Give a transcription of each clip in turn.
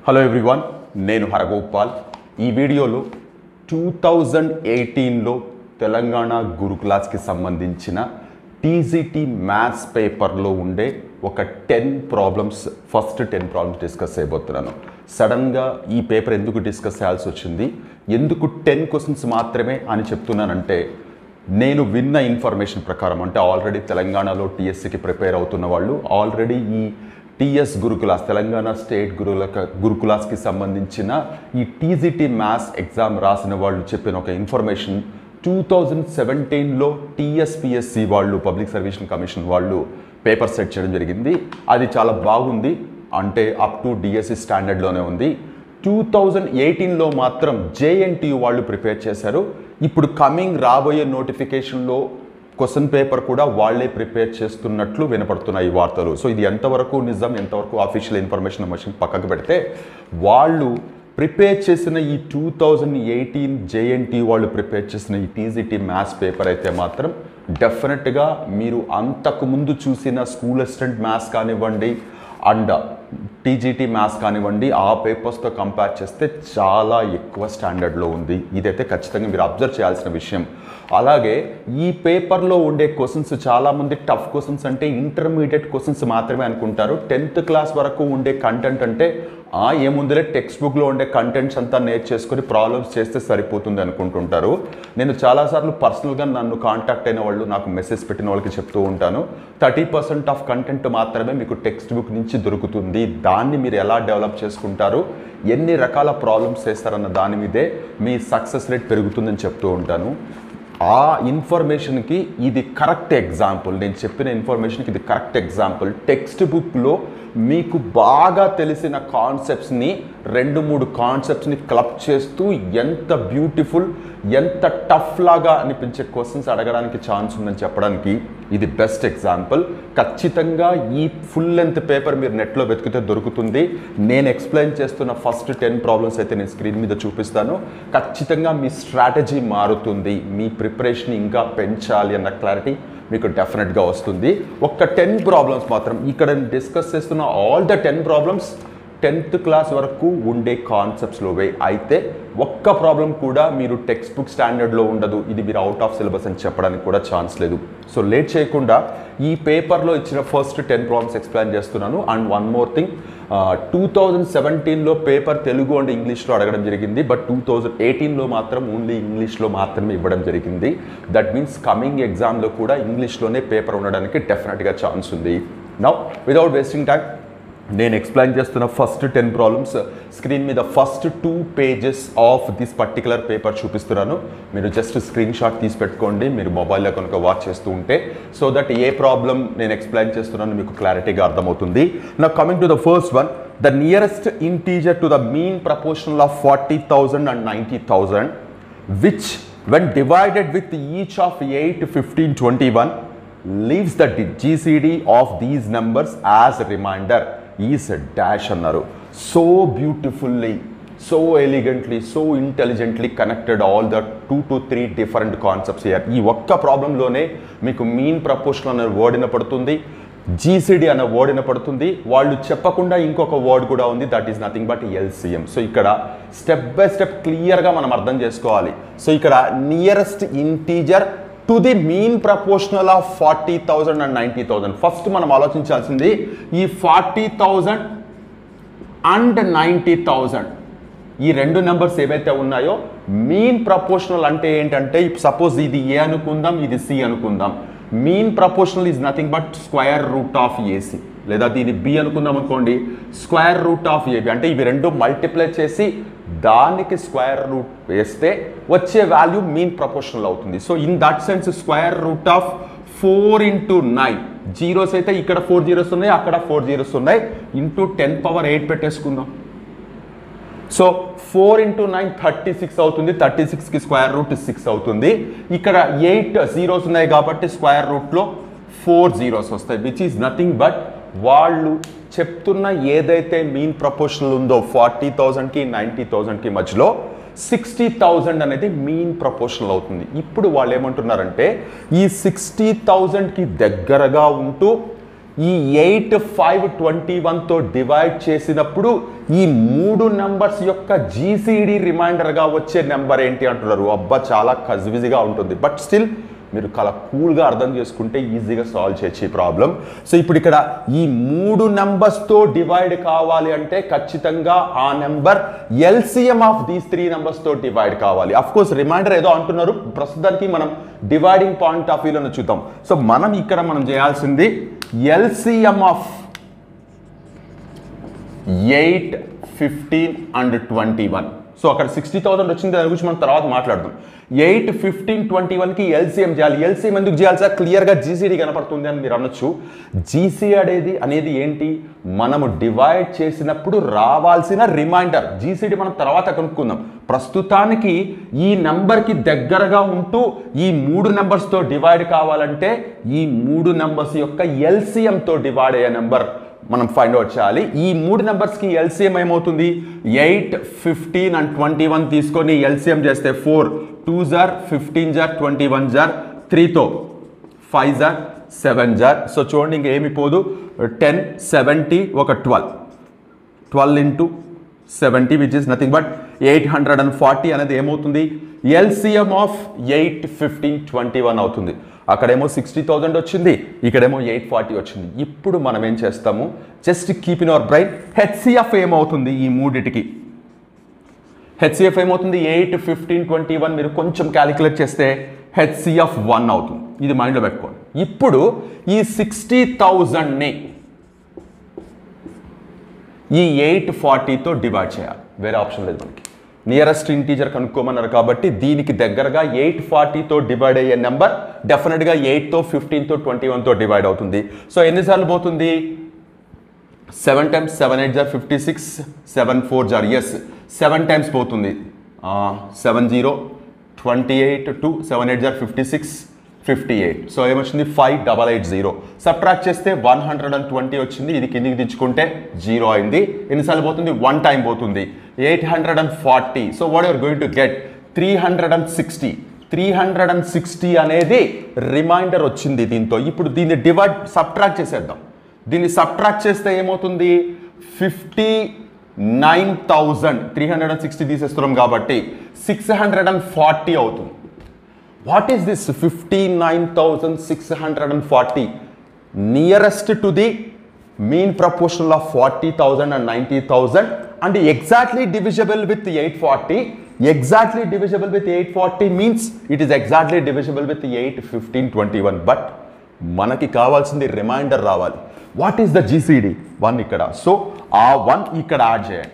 Hello everyone నేను హరగోపాల్ ఈ వీడియోలో టూ థౌజండ్ ఎయిటీన్లో తెలంగాణ గురుకులాస్కి సంబంధించిన టీజీటీ మ్యాథ్స్ పేపర్లో ఉండే ఒక ten problems first ten problems discuss చేయబోతున్నాను సడన్గా ఈ పేపర్ ఎందుకు డిస్కస్ చేయాల్సి వచ్చింది ఎందుకు టెన్ క్వశ్చన్స్ మాత్రమే అని చెప్తున్నానంటే నేను విన్న ఇన్ఫర్మేషన్ ప్రకారం అంటే ఆల్రెడీ తెలంగాణలో టీఎస్సీకి ప్రిపేర్ అవుతున్న వాళ్ళు ఆల్రెడీ ఈ టీఎస్ గురుకులాస్ తెలంగాణ స్టేట్ గురుకుల గురుకులాస్కి సంబంధించిన ఈ టీజీటీ మ్యాథ్స్ ఎగ్జామ్ రాసిన వాళ్ళు చెప్పిన ఒక ఇన్ఫర్మేషన్ టూ థౌజండ్ సెవెంటీన్లో టీఎస్పిఎస్సి వాళ్ళు పబ్లిక్ సర్వీస్ కమిషన్ వాళ్ళు పేపర్ సెట్ చేయడం జరిగింది అది చాలా బాగుంది అంటే అప్ టు డిఎస్సి స్టాండర్డ్లోనే ఉంది టూ థౌజండ్ ఎయిటీన్లో మాత్రం జేఎన్టీ వాళ్ళు ప్రిపేర్ చేశారు ఇప్పుడు కమింగ్ రాబోయే నోటిఫికేషన్లో క్వశ్చన్ పేపర్ కూడా వాళ్ళే ప్రిపేర్ చేస్తున్నట్లు వినపడుతున్నాయి ఈ వార్తలు సో ఇది ఎంతవరకు నిజం ఎంతవరకు అఫీషియల్ ఇన్ఫర్మేషన్ మషిన్ పక్కకు పెడితే వాళ్ళు ప్రిపేర్ చేసిన ఈ టూ థౌజండ్ ఎయిటీన్ జేఎన్టీ వాళ్ళు ప్రిపేర్ చేసిన ఈ టీజీటీ మ్యాథ్స్ పేపర్ అయితే మాత్రం డెఫినెట్గా మీరు అంతకు ముందు చూసిన స్కూల్ అసిస్టెంట్ మ్యాథ్స్ కానివ్వండి అండ్ టీజీటీ మ్యాథ్స్ కానివ్వండి ఆ పేపర్స్తో కంపేర్ చేస్తే చాలా ఎక్కువ స్టాండర్డ్లో ఉంది ఇదైతే ఖచ్చితంగా మీరు అబ్జర్వ్ చేయాల్సిన విషయం అలాగే ఈ పేపర్లో ఉండే క్వశ్చన్స్ చాలామంది టఫ్ క్వశ్చన్స్ అంటే ఇంటర్మీడియట్ క్వశ్చన్స్ మాత్రమే అనుకుంటారు టెన్త్ క్లాస్ వరకు ఉండే కంటెంట్ అంటే ఆ ఏముందిలే టెక్స్ట్ బుక్లో ఉండే కంటెంట్స్ అంతా నేర్చేసుకొని ప్రాబ్లమ్స్ చేస్తే సరిపోతుంది అనుకుంటుంటారు నేను చాలాసార్లు పర్సనల్గా నన్ను కాంటాక్ట్ అయిన వాళ్ళు నాకు మెసేజ్ పెట్టిన వాళ్ళకి చెప్తూ ఉంటాను థర్టీ పర్సెంట్ ఆఫ్ కంటెంట్ మాత్రమే మీకు టెక్స్ట్ బుక్ నుంచి దొరుకుతుంది దాన్ని మీరు ఎలా డెవలప్ చేసుకుంటారు ఎన్ని రకాల ప్రాబ్లమ్స్ చేస్తారన్న దాని మీదే మీ సక్సెస్ రేట్ పెరుగుతుందని చెప్తూ ఉంటాను ఆ ఇన్ఫర్మేషన్కి ఇది కరెక్ట్ ఎగ్జాంపుల్ నేను చెప్పిన ఇన్ఫర్మేషన్కి ఇది కరెక్ట్ ఎగ్జాంపుల్ టెక్స్ట్ బుక్లో మీకు బాగా తెలిసిన కాన్సెప్ట్స్ని రెండు మూడు కాన్సెప్ట్స్ని క్లబ్ చేస్తూ ఎంత బ్యూటిఫుల్ ఎంత టఫ్ లాగా అనిపించే క్వశ్చన్స్ అడగడానికి ఛాన్స్ ఉందని చెప్పడానికి ఇది బెస్ట్ ఎగ్జాంపుల్ ఖచ్చితంగా ఈ ఫుల్ లెంత్ పేపర్ మీరు నెట్లో వెతికితే దొరుకుతుంది నేను ఎక్స్ప్లెయిన్ చేస్తున్న ఫస్ట్ టెన్ ప్రాబ్లమ్స్ అయితే నేను స్క్రీన్ మీద చూపిస్తాను ఖచ్చితంగా మీ స్ట్రాటజీ మారుతుంది మీ ప్రిపరేషన్ ఇంకా పెంచాలి అన్న క్లారిటీ మీకు డెఫినెట్గా వస్తుంది ఒక్క టెన్ ప్రాబ్లమ్స్ మాత్రం ఇక్కడ డిస్కస్ చేస్తున్న all the ten problems tenth class వరకు ఉండే కాన్సెప్ట్స్లోవే అయితే ఒక్క ప్రాబ్లం కూడా మీరు టెక్స్ట్ బుక్ స్టాండర్డ్లో ఉండదు ఇది మీరు అవుట్ ఆఫ్ సిలబస్ అని చెప్పడానికి కూడా ఛాన్స్ లేదు సో లేట్ చేయకుండా ఈ పేపర్లో ఇచ్చిన ఫస్ట్ టెన్ ప్రాబ్లమ్స్ ఎక్స్ప్లెయిన్ చేస్తున్నాను and one more thing two thousand సెవెంటీన్లో పేపర్ తెలుగు అండ్ ఇంగ్లీష్లో అడగడం జరిగింది బట్ టూ థౌజండ్ ఎయిటీన్లో మాత్రం ఓన్లీ ఇంగ్లీష్లో మాత్రమే ఇవ్వడం జరిగింది దట్ మీన్స్ కమింగ్ ఎగ్జామ్లో కూడా ఇంగ్లీష్లోనే పేపర్ ఉండడానికి డెఫినెట్గా ఛాన్స్ ఉంది నౌ వితౌట్ వేస్టింగ్ టైం నేను ఎక్స్ప్లెయిన్ చేస్తున్న ఫస్ట్ టెన్ ప్రాబ్లమ్స్ స్క్రీన్ మీద first two pages of this particular paper చూపిస్తున్నాను మీరు జస్ట్ స్క్రీన్ షాట్ తీసి పెట్టుకోండి మీరు మొబైల్లో కనుక వాచ్ చేస్తూ ఉంటే సో దట్ ఏ ప్రాబ్లం నేను ఎక్స్ప్లెయిన్ చేస్తున్నాను మీకు క్లారిటీగా అర్థమవుతుంది నా coming to the first one the nearest integer to the mean proportional of forty thousand and ninety thousand which when divided with each of eight fifteen twenty one leaves the GCD of these numbers as a reminder is a dash అన్నారు so beautifully so elegantly so intelligently connected all the two to three different concepts here ఈ ఒక్క ప్రాబ్లంలోనే మీకు mean proportion అనే word వినపడుతుంది GCD అనే word వినపడుతుంది వాళ్ళు చెప్పకుండా ఇంకొక వర్డ్ కూడా ఉంది that is nothing but LCM so ఇక్కడ స్టెప్ బై స్టెప్ క్లియర్గా మనం అర్థం చేసుకోవాలి సో ఇక్కడ nearest integer to the mean proportional of forty thousand and ninety thousand first మనం ఆలోచించాల్సింది ఈ forty thousand and ninety thousand ఈ రెండు నెంబర్స్ ఏవైతే ఉన్నాయో మీన్ ప్రపోర్షనల్ అంటే ఏంటంటే సపోజ్ ఇది ఏ అనుకుందాం ఇది సి అనుకుందాం mean proportional is nothing but square root of AC లేదా దీన్ని బి అనుకుందాం అనుకోండి స్క్వేర్ రూట్ ఆఫ్ ఏబి అంటే ఇవి రెండు మల్టిప్లై చేసి దానికి స్క్వేర్ రూట్ వేస్తే వచ్చే వాల్యూ మీన్ ప్రపోర్షనల్ అవుతుంది so in that sense square root of four into nine zeros అయితే ఇక్కడ ఫోర్ జీరోస్ ఉన్నాయి అక్కడ ఫోర్ జీరోస్ ఉన్నాయి ఇంటూ టెన్ పవర్ ఎయిట్ పెట్టేసుకుందాం so four into nine thirty six అవుతుంది థర్టీ సిక్స్కి స్క్వేర్ రూట్ సిక్స్ అవుతుంది ఇక్కడ ఎయిట్ జీరోస్ ఉన్నాయి కాబట్టి స్క్వేర్ రూట్లో ఫోర్ జీరోస్ వస్తాయి విచ్ ఈజ్ నథింగ్ బట్ వాళ్ళు చెప్తున్న ఏదైతే మీన్ ప్రపోర్షనల్ ఉందో ఫార్టీ థౌజండ్కి నైంటీ థౌజండ్కి మధ్యలో సిక్స్టీ థౌజండ్ అనేది మీన్ ప్రపోర్షనల్ అవుతుంది ఇప్పుడు వాళ్ళు ఏమంటున్నారంటే ఈ సిక్స్టీ థౌజండ్కి దగ్గరగా ఉంటూ ఈ ఎయిట్ ఫైవ్ ట్వంటీ వన్తో డివైడ్ చేసినప్పుడు ఈ మూడు నెంబర్స్ యొక్క జీసీడీ రిమైండర్గా వచ్చే నెంబర్ ఏంటి అంటున్నారు అబ్బా చాలా కజివిజిగా ఉంటుంది బట్ స్టిల్ మీరు చాలా కూల్గా అర్థం చేసుకుంటే ఈజీగా సాల్వ్ చేయొచ్చు ఈ ప్రాబ్లం సో ఇప్పుడు ఇక్కడ ఈ మూడు నెంబర్స్తో డివైడ్ కావాలి అంటే ఖచ్చితంగా ఆ number LCM of these three నెంబర్స్తో డివైడ్ కావాలి అఫ్ కోర్స్ రిమైండర్ ఏదో అంటున్నారు ప్రస్తుతానికి మనం డివైడింగ్ పాయింట్ ఆఫ్ వ్యూలో చూద్దాం సో మనం ఇక్కడ మనం చేయాల్సింది LCM of eight fifteen and twenty one so అక్కడ సిక్స్టీ థౌసండ్ వచ్చింది దాని గురించి మనం తర్వాత మాట్లాడదాం ఎయిట్ ఫిఫ్టీన్ ట్వంటీ వన్కి ఎల్సీఎం చేయాలి ఎల్సీఎం ఎందుకు చేయాలి సార్ క్లియర్గా జీసీడీ కనపడుతుంది అని మీరు అనొచ్చు జీసీ అనేది అనేది ఏంటి మనము డివైడ్ చేసినప్పుడు రావాల్సిన రిమైండర్ జీసీడీ మనం తర్వాత కనుక్కుందాం ప్రస్తుతానికి ఈ నెంబర్కి దగ్గరగా ఉంటూ ఈ మూడు నెంబర్స్తో డివైడ్ కావాలంటే ఈ మూడు నెంబర్స్ యొక్క ఎల్సీఎంతో డివైడ్ అయ్యే నెంబర్ మనం ఫైండ్ అవుట్ చేయాలి ఈ మూడు నెంబర్స్కి ఎల్సిఎం ఏమవుతుంది eight fifteen and twenty one తీసుకొని ఎల్సిఎం చేస్తే ఫోర్ టూ జార్ ఫిఫ్టీన్ జార్ ట్వంటీ వన్ జార్ త్రీతో ఫైవ్ జార్ సెవెన్ జార్ సో చూడండి ఇంక ఏమి పోదు టెన్ సెవెంటీ ఒక twelve twelve into seventy which is nothing but eight hundred and forty అనేది ఏమవుతుంది LCM of eight fifteen twenty one అవుతుంది అక్కడేమో సిక్స్టీ థౌజండ్ వచ్చింది ఇక్కడేమో ఎయిట్ ఫార్టీ వచ్చింది ఇప్పుడు మనం ఏం చేస్తాము just keep in our brain HCF ఏమవుతుంది ఈ మూడిటికి హెచ్సిఎఫ్ ఏమవుతుంది ఎయిట్ ఫిఫ్టీన్ ట్వంటీ వన్ మీరు కొంచెం క్యాలిక్యులేట్ చేస్తే హెచ్సిఎఫ్ వన్ అవుతుంది ఇది మైండ్లో పెట్టుకోండి ఇప్పుడు ఈ సిక్స్టీ థౌజండ్ని ఈ ఎయిట్ ఫార్టీతో డివైడ్ చేయాలి వేరే ఆప్షన్ లేదు మనకి నియరెస్ట్ ఇంటీజర్ కనుక్కోమన్నారు కాబట్టి దీనికి దగ్గరగా ఎయిట్ ఫార్టీతో డివైడ్ అయ్యే నెంబర్ డెఫినెట్గా ఎయిట్తో ఫిఫ్టీన్తో ట్వంటీ వన్తో డివైడ్ అవుతుంది సో ఎన్నిసార్లు పోతుంది సెవెన్ టైమ్స్ సెవెన్ ఎయిట్ జార్ ఫిఫ్టీ సిక్స్ సెవెన్ ఫోర్ జార్ ఎస్ సెవెన్ టైమ్స్ పోతుంది seven zero twenty eight two seven eight జార్ fifty six fifty eight so ఏమొచ్చింది five double eight zero subtract చేస్తే వన్ హండ్రెడ్ అండ్ ట్వంటీ వచ్చింది ఇది కిందికి దించుకుంటే జీరో అయింది ఎన్నిసార్లు పోతుంది వన్ టైం పోతుంది eight hundred and forty so what you're going to get three hundred and sixty three hundred and sixty అనేది రిమైండర్ వచ్చింది దీంతో ఇప్పుడు దీన్ని డివైడ్ సబ్ట్రాక్ట్ చేసేద్దాం దీన్ని సబ్ట్రాక్ట్ చేస్తే ఏమవుతుంది fifty nine thousand three hundred and sixty తీసేస్తున్నాం కాబట్టి సిక్స్ హండ్రెడ్ అండ్ ఫార్టీ అవుతుంది what is this fifty nine thousand six hundred and forty nearest to the mean proportional of forty thousand and ninety thousand and exactly divisible with eight forty exactly divisible with eight forty means it is exactly divisible with eight fifteen twenty one but మనకి కావాల్సింది reminder రావాలి what is the GCD one ఇక్కడ so ఆ one ఇక్కడ add చేయండి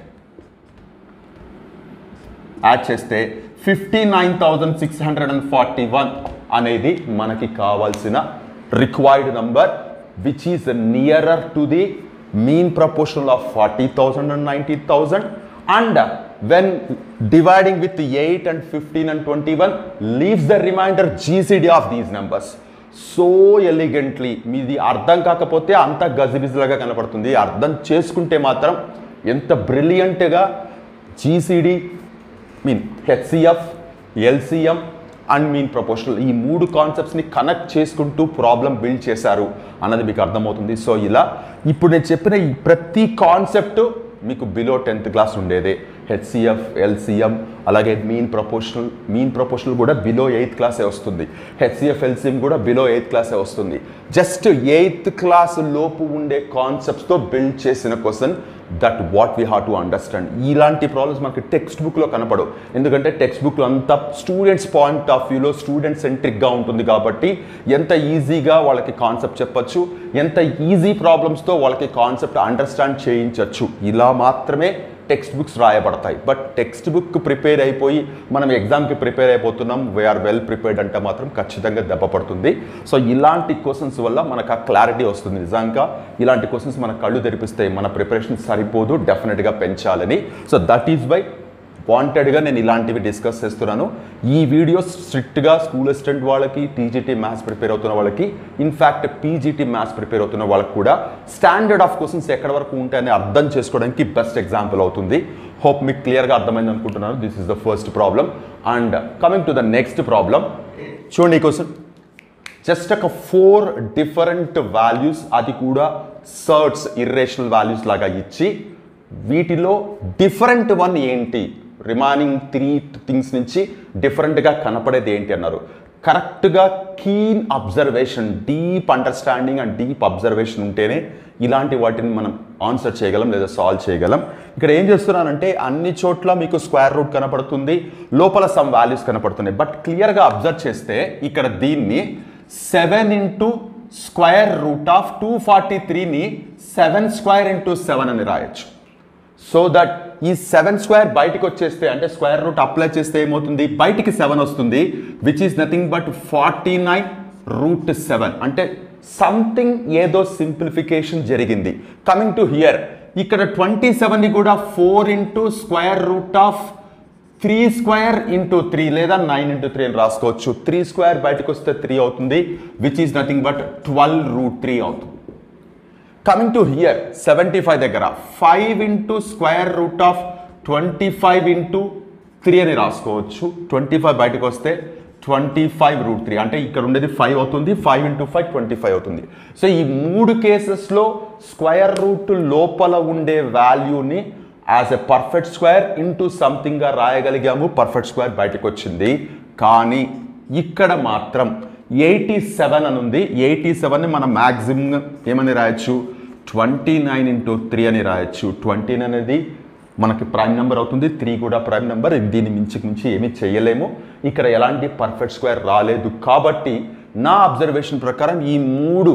add చేస్తే fifty nine thousand six hundred and forty one అనేది మనకి కావాల్సిన required number which is nearer to the mean proportional of forty thousand and ninety thousand and when dividing with eight and fifteen and twenty one leaves the reminder GCD of these numbers so elegantly మీది అర్థం కాకపోతే అంత గజిబిజిలాగా కనపడుతుంది అర్థం చేసుకుంటే మాత్రం ఎంత బ్రిలియంట్గా GCD mean HCF LCM and mean proportional ఈ మూడు కాన్సెప్ట్స్ని కనెక్ట్ చేసుకుంటూ ప్రాబ్లం బిల్డ్ చేశారు అన్నది మీకు అర్థమవుతుంది సో ఇలా ఇప్పుడు నేను చెప్పిన ఈ ప్రతి కాన్సెప్ట్ మీకు బిలో టెన్త్ క్లాస్ ఉండేదే హెచ్సిఎఫ్ ఎల్సిఎం అలాగే మీన్ ప్రపోర్షనల్ మీన్ ప్రపోర్షనల్ కూడా బిలో ఎయిత్ క్లాసే వస్తుంది హెచ్సిఎఫ్ ఎల్సిఎం కూడా బిలో ఎయిత్ క్లాసే వస్తుంది జస్ట్ ఎయిత్ క్లాస్ లోపు ఉండే కాన్సెప్ట్స్తో బిల్డ్ చేసిన question that what we have to understand ఇలాంటి ప్రాబ్లమ్స్ మనకి టెక్స్ట్ బుక్లో కనపడవు ఎందుకంటే టెక్స్ట్ బుక్లో అంతా స్టూడెంట్స్ పాయింట్ ఆఫ్ వ్యూలో స్టూడెంట్ సెంట్రిక్గా ఉంటుంది కాబట్టి ఎంత ఈజీగా వాళ్ళకి కాన్సెప్ట్ చెప్పొచ్చు ఎంత ఈజీ ప్రాబ్లమ్స్తో వాళ్ళకి కాన్సెప్ట్ అండర్స్టాండ్ చేయించవచ్చు ఇలా మాత్రమే టెక్స్ట్ బుక్స్ రాయబడతాయి బట్ టెక్స్ట్ బుక్ ప్రిపేర్ అయిపోయి మనం ఎగ్జామ్కి ప్రిపేర్ అయిపోతున్నాం వీఆర్ వెల్ ప్రిపేర్డ్ అంటే మాత్రం ఖచ్చితంగా దెబ్బ పడుతుంది సో ఇలాంటి క్వశ్చన్స్ వల్ల మనకు ఆ క్లారిటీ వస్తుంది నిజంగా ఇలాంటి క్వశ్చన్స్ మన కళ్ళు తెరిపిస్తాయి మన ప్రిపరేషన్ సరిపోదు డెఫినెట్గా పెంచాలని సో దట్ ఈస్ బై వాంటెడ్గా నేను ఇలాంటివి డిస్కస్ చేస్తున్నాను ఈ వీడియోస్ స్ట్రిక్ట్గా స్కూల్ అసిస్టెంట్ వాళ్ళకి టీజీటీ మ్యాథ్స్ ప్రిపేర్ అవుతున్న వాళ్ళకి ఇన్ఫ్యాక్ట్ పీజీటీ మ్యాథ్స్ ప్రిపేర్ అవుతున్న వాళ్ళకి కూడా స్టాండర్డ్ ఆఫ్ క్వశ్చన్స్ ఎక్కడ వరకు ఉంటాయని అర్థం చేసుకోవడానికి బెస్ట్ ఎగ్జాంపుల్ అవుతుంది హోప్ మీకు క్లియర్గా అర్థమైంది అనుకుంటున్నాను this is the first problem and coming to the next problem చూడండి ఈ క్వశ్చన్ జస్ట్ ఒక ఫోర్ డిఫరెంట్ వాల్యూస్ అది కూడా సర్ట్స్ ఇర్రేషనల్ వాల్యూస్ లాగా ఇచ్చి వీటిలో డిఫరెంట్ వన్ ఏంటి రిమైనింగ్ త్రీ థింగ్స్ నుంచి డిఫరెంట్గా కనపడేది ఏంటి అన్నారు కరెక్ట్గా keen observation deep understanding and deep observation ఉంటేనే ఇలాంటి వాటిని మనం ఆన్సర్ చేయగలం లేదా సాల్వ్ చేయగలం ఇక్కడ ఏం చేస్తున్నానంటే అన్ని చోట్ల మీకు స్క్వేర్ రూట్ కనపడుతుంది లోపల సమ్ వాల్యూస్ కనపడుతున్నాయి బట్ క్లియర్గా అబ్జర్వ్ చేస్తే ఇక్కడ దీన్ని seven into square root of two forty త్రీని సెవెన్ స్క్వేర్ ఇంటూ సెవెన్ అని రాయొచ్చు సో దట్ ఈ సెవెన్ స్క్వేర్ బయటకు వచ్చేస్తే అంటే స్క్వేర్ రూట్ అప్లై చేస్తే ఏమవుతుంది బయటికి సెవెన్ వస్తుంది which is nothing but forty nine root seven అంటే సంథింగ్ ఏదో సింప్లిఫికేషన్ జరిగింది కమింగ్ టు హియర్ ఇక్కడ ట్వంటీ సెవెన్ని కూడా four into square root of three square into three లేదా నైన్ ఇంటూ త్రీ అని రాసుకోవచ్చు త్రీ స్క్వేర్ బయటకు వస్తే త్రీ అవుతుంది which is nothing but twelve root three అవుతుంది coming to here seventy five దగ్గర five into square root of twenty five into three అని రాసుకోవచ్చు ట్వంటీ ఫైవ్ బయటకు వస్తే ట్వంటీ ఫైవ్ రూట్ త్రీ అంటే ఇక్కడ ఉండేది ఫైవ్ అవుతుంది five into five twenty five అవుతుంది సో ఈ మూడు కేసెస్లో స్క్వేర్ రూట్ లోపల ఉండే వాల్యూని as a perfect square into సంథింగ్గా రాయగలిగాము పర్ఫెక్ట్ స్క్వేర్ బయటకు వచ్చింది కానీ ఇక్కడ మాత్రం ఎయిటీ సెవెన్ అని ఉంది ఎయిటీ సెవెన్ని మనం మ్యాక్సిమం ఏమని రాయొచ్చు ట్వంటీ నైన్ ఇంటూ త్రీ అని రాయొచ్చు ట్వంటీ నైన్ అనేది మనకి ప్రైమ్ నెంబర్ అవుతుంది త్రీ కూడా ప్రైమ్ నెంబర్ దీన్ని మించి మించి ఏమీ చేయలేము ఇక్కడ ఎలాంటి పర్ఫెక్ట్ స్క్వేర్ రాలేదు కాబట్టి నా అబ్జర్వేషన్ ప్రకారం ఈ మూడు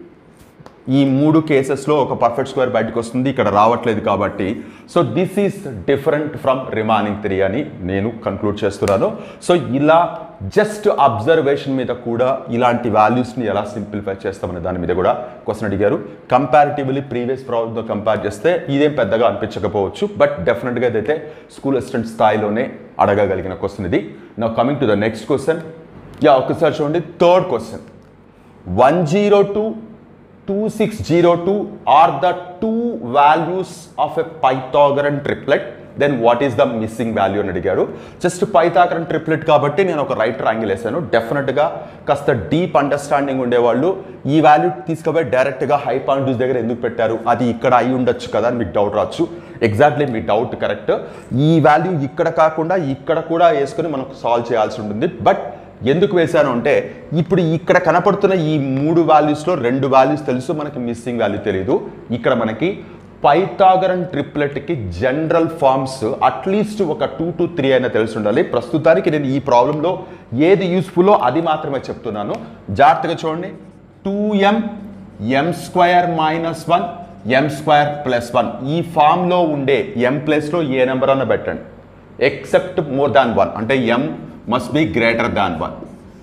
ఈ మూడు కేసెస్లో ఒక పర్ఫెక్ట్ స్క్వేర్ బయటకు వస్తుంది ఇక్కడ రావట్లేదు కాబట్టి so this is different from remaining three అని నేను కన్క్లూడ్ చేస్తున్నాను సో ఇలా జస్ట్ అబ్జర్వేషన్ మీద కూడా ఇలాంటి వాల్యూస్ని ఎలా సింప్లిఫై చేస్తామనే దాని మీద కూడా క్వశ్చన్ అడిగారు కంపారిటివ్లీ ప్రీవియస్ ప్రాబ్లమ్తో కంపేర్ చేస్తే ఇదేం పెద్దగా అనిపించకపోవచ్చు బట్ డెఫినెట్గా ఇదైతే స్కూల్ అసిస్టెంట్ స్థాయిలోనే అడగగలిగిన క్వశ్చన్ ఇది నా coming to the next question yeah ఒకసారి చూడండి third question one zero two two six zero two are the two values of a Pythagorean triplet then what is the missing value అని అడిగారు just Pythagorean triplet కాబట్టి నేను ఒక right triangle వేసాను డెఫినెట్గా కాస్త డీప్ అండర్స్టాండింగ్ ఉండేవాళ్ళు ఈ వాల్యూ తీసుకుపోయి డైరెక్ట్గా హై పాయింట్ దగ్గర ఎందుకు పెట్టారు అది ఇక్కడ అయి ఉండొచ్చు కదా అని మీకు డౌట్ రావచ్చు ఎగ్జాక్ట్లీ మీ డౌట్ కరెక్ట్ ఈ వాల్యూ ఇక్కడ కాకుండా ఇక్కడ కూడా వేసుకొని మనం సాల్వ్ చేయాల్సి ఉంటుంది బట్ ఎందుకు వేశాను అంటే ఇప్పుడు ఇక్కడ కనపడుతున్న ఈ మూడు వాల్యూస్లో రెండు వాల్యూస్ తెలుసు మనకి మిస్సింగ్ వాల్యూ తెలియదు ఇక్కడ మనకి పైథాగరన్ ట్రిప్లెట్కి జనరల్ ఫార్మ్స్ అట్లీస్ట్ ఒక టూ టు త్రీ అయినా తెలిసి ఉండాలి ప్రస్తుతానికి నేను ఈ ప్రాబ్లంలో ఏది యూస్ఫుల్లో అది మాత్రమే చెప్తున్నాను జాగ్రత్తగా చూడండి two m m square minus one m square plus one ఈ ఫామ్లో ఉండే ఎం ప్లస్లో ఏ నెంబర్ అన్న పెట్టండి ఎక్సెప్ట్ మోర్ దాన్ వన్ అంటే m must be greater than one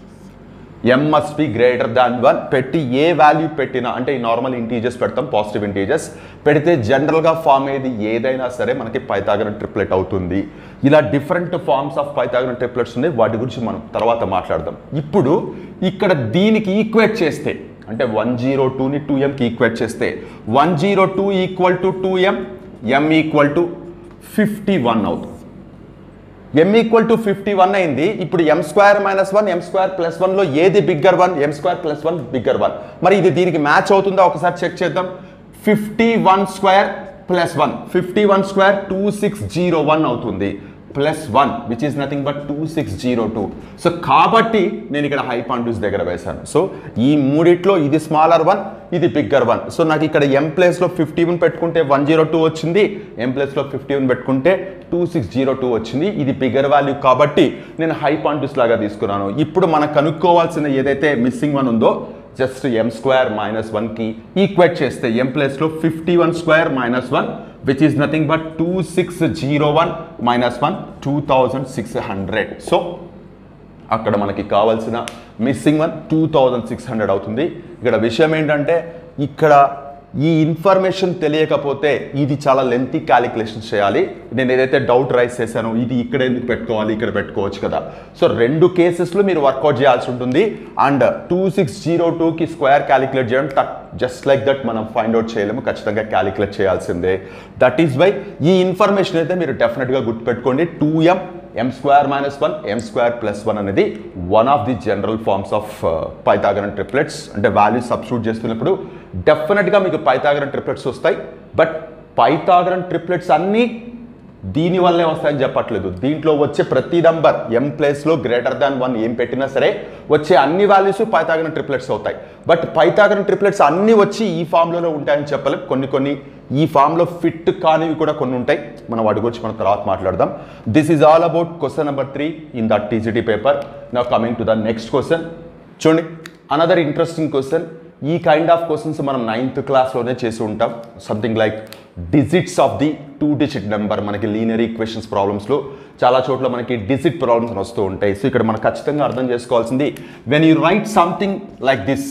m must be greater than one పెట్టి ఏ వాల్యూ పెట్టినా అంటే ఈ నార్మల్ ఇంటీజర్స్ పెడతాం పాజిటివ్ ఇంటీజర్స్ పెడితే జనరల్గా ఫామ్ ఏది ఏదైనా సరే మనకి పైథాగరన్ ట్రిప్లెట్ అవుతుంది ఇలా different forms of Pythagorean triplets ఉన్నాయి వాటి గురించి మనం తర్వాత మాట్లాడదాం ఇప్పుడు ఇక్కడ దీనికి ఈక్వేట్ చేస్తే అంటే వన్ జీరో టూని టూ ఎంకి ఈక్వేట్ చేస్తే one zero two equal to two m m equal to fifty one అవుతుంది m equal to fifty one అయింది ఇప్పుడు m square minus one m square plus వన్లో ఏది bigger one m square plus one bigger one మరి ఇది దీనికి match అవుతుందా ఒకసారి చెక్ చేద్దాం fifty one square plus one fifty one square two six zero one అవుతుంది plus one which is nothing but two six zero two so కాబట్టి నేను ఇక్కడ హై పాండూస్ దగ్గర వేశాను సో ఈ మూడిట్లో ఇది స్మాలర్ వన్ ఇది బిగ్గర్ వన్ సో నాకు ఇక్కడ ఎం ప్లేస్లో ఫిఫ్టీ వన్ పెట్టుకుంటే వన్ జీరో టూ వచ్చింది ఎం ప్లేస్లో ఫిఫ్టీ వన్ పెట్టుకుంటే టూ సిక్స్ జీరో టూ వచ్చింది ఇది బిగ్గర్ వాల్యూ కాబట్టి నేను హై పాండూస్ లాగా తీసుకున్నాను ఇప్పుడు మనం కనుక్కోవాల్సిన ఏదైతే మిస్సింగ్ వన్ ఉందో జస్ట్ ఎం స్క్వేర్ మైనస్ వన్కి ఈక్వేట్ చేస్తే ఎం ప్లేస్లో fifty one square minus one which is nothing but two six zero one minus one two thousand six hundred so అక్కడ మనకి కావాల్సిన missing one two thousand six hundred అవుతుంది ఇక్కడ విషయం ఏంటంటే ఇక్కడ ఈ ఇన్ఫర్మేషన్ తెలియకపోతే ఇది చాలా లెంతీ క్యాలిక్యులేషన్ చేయాలి నేను ఏదైతే డౌట్ రైస్ చేశానో ఇది ఇక్కడ ఎందుకు పెట్టుకోవాలి ఇక్కడ పెట్టుకోవచ్చు కదా సో రెండు కేసెస్లో మీరు వర్కౌట్ చేయాల్సి ఉంటుంది అండ్ టూ సిక్స్ జీరో టూకి స్క్వేర్ క్యాలిక్యులేట్ చేయడం టక్ జస్ట్ లైక్ దట్ మనం ఫైండ్ అవుట్ చేయలేము ఖచ్చితంగా క్యాలిక్యులేట్ చేయాల్సిందే దట్ ఈస్ వై ఈ ఇన్ఫర్మేషన్ అయితే మీరు డెఫినెట్గా గుర్తుపెట్టుకోండి two m m square minus one m square plus one అనేది one of the general forms of Pythagorean triplets అంటే వాల్యూస్ సబ్స్టిట్యూట్ చేస్తున్నప్పుడు డెఫినెట్గా మీకు పైథాగరన్ ట్రిప్లెట్స్ వస్తాయి బట్ పైథాగరన్ ట్రిప్లెట్స్ అన్నీ దీని వల్లే వస్తాయని చెప్పట్లేదు దీంట్లో వచ్చే ప్రతి నంబర్ ఎం ప్లేస్లో గ్రేటర్ దాన్ వన్ ఏం పెట్టినా సరే వచ్చే అన్ని వాల్యూస్ పైథాగరన్ ట్రిప్లెట్స్ అవుతాయి బట్ పైథాగరన్ ట్రిప్లెట్స్ అన్నీ వచ్చి ఈ ఫామ్లోనే ఉంటాయని చెప్పలేం కొన్ని కొన్ని ఈ ఫామ్లో ఫిట్ కానివి కూడా కొన్ని ఉంటాయి మనం వాటి గురించి మనం తర్వాత మాట్లాడదాం this is all about question number three in the TGT paper నా coming to the next question చూడండి అనదర్ ఇంట్రెస్టింగ్ క్వశ్చన్ ఈ కైండ్ ఆఫ్ క్వశ్చన్స్ మనం నైన్త్ క్లాస్లోనే చేసి ఉంటాం something like digits of the two digit number మనకి linear equations ప్రాబ్లమ్స్లో చాలా చోట్ల మనకి డిజిట్ ప్రాబ్లమ్స్ వస్తూ ఉంటాయి సో ఇక్కడ మనం ఖచ్చితంగా అర్థం చేసుకోవాల్సింది when you write something like this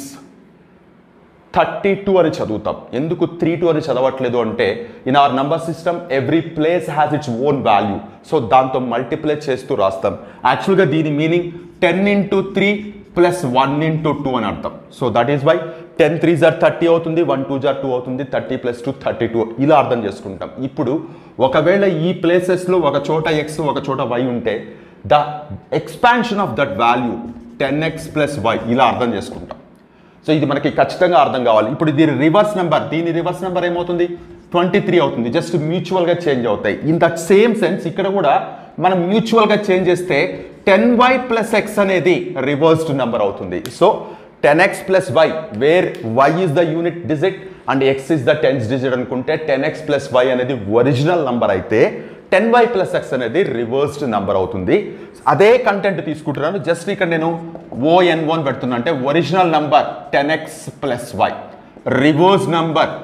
thirty two అని చదువుతాం ఎందుకు త్రీ టూ అని చదవట్లేదు అంటే in our number system every place has its own value so దాంతో మల్టిప్లై చేస్తూ రాస్తాం యాక్చువల్గా దీని meaning ten into three plus one into two అని అర్థం so that is why ten three జార్ థర్టీ అవుతుంది వన్ టూ జార్ టూ అవుతుంది thirty plus two thirty two ఇలా అర్థం చేసుకుంటాం ఇప్పుడు ఒకవేళ ఈ ప్లేసెస్లో ఒక చోట ఎక్స్ ఒక చోట వై ఉంటే the expansion of that value ten x plus y ఇలా అర్థం చేసుకుంటాం సో ఇది మనకి ఖచ్చితంగా అర్థం కావాలి ఇప్పుడు దీని రివర్స్ నెంబర్ దీని రివర్స్ నెంబర్ ఏమవుతుంది ట్వంటీ త్రీ అవుతుంది జస్ట్ మ్యూచువల్గా చేంజ్ అవుతాయి ఇన్ దట్ సేమ్ సెన్స్ ఇక్కడ కూడా మనం మ్యూచువల్గా చేంజ్ చేస్తే టెన్ వై ప్లస్ ఎక్స్ అనేది రివర్స్డ్ నెంబర్ అవుతుంది so ten x plus y where y is the unit digit and x is the tens digit అనుకుంటే టెన్ ఎక్స్ ప్లస్ వై అనేది original number అయితే టెన్ వై ప్లస్ ఎక్స్ అనేది reversed number అవుతుంది అదే content తీసుకుంటున్నాను just ఇక్కడ నేను ఓఎన్ one పెడుతున్నా అంటే original number ten x plus y reverse number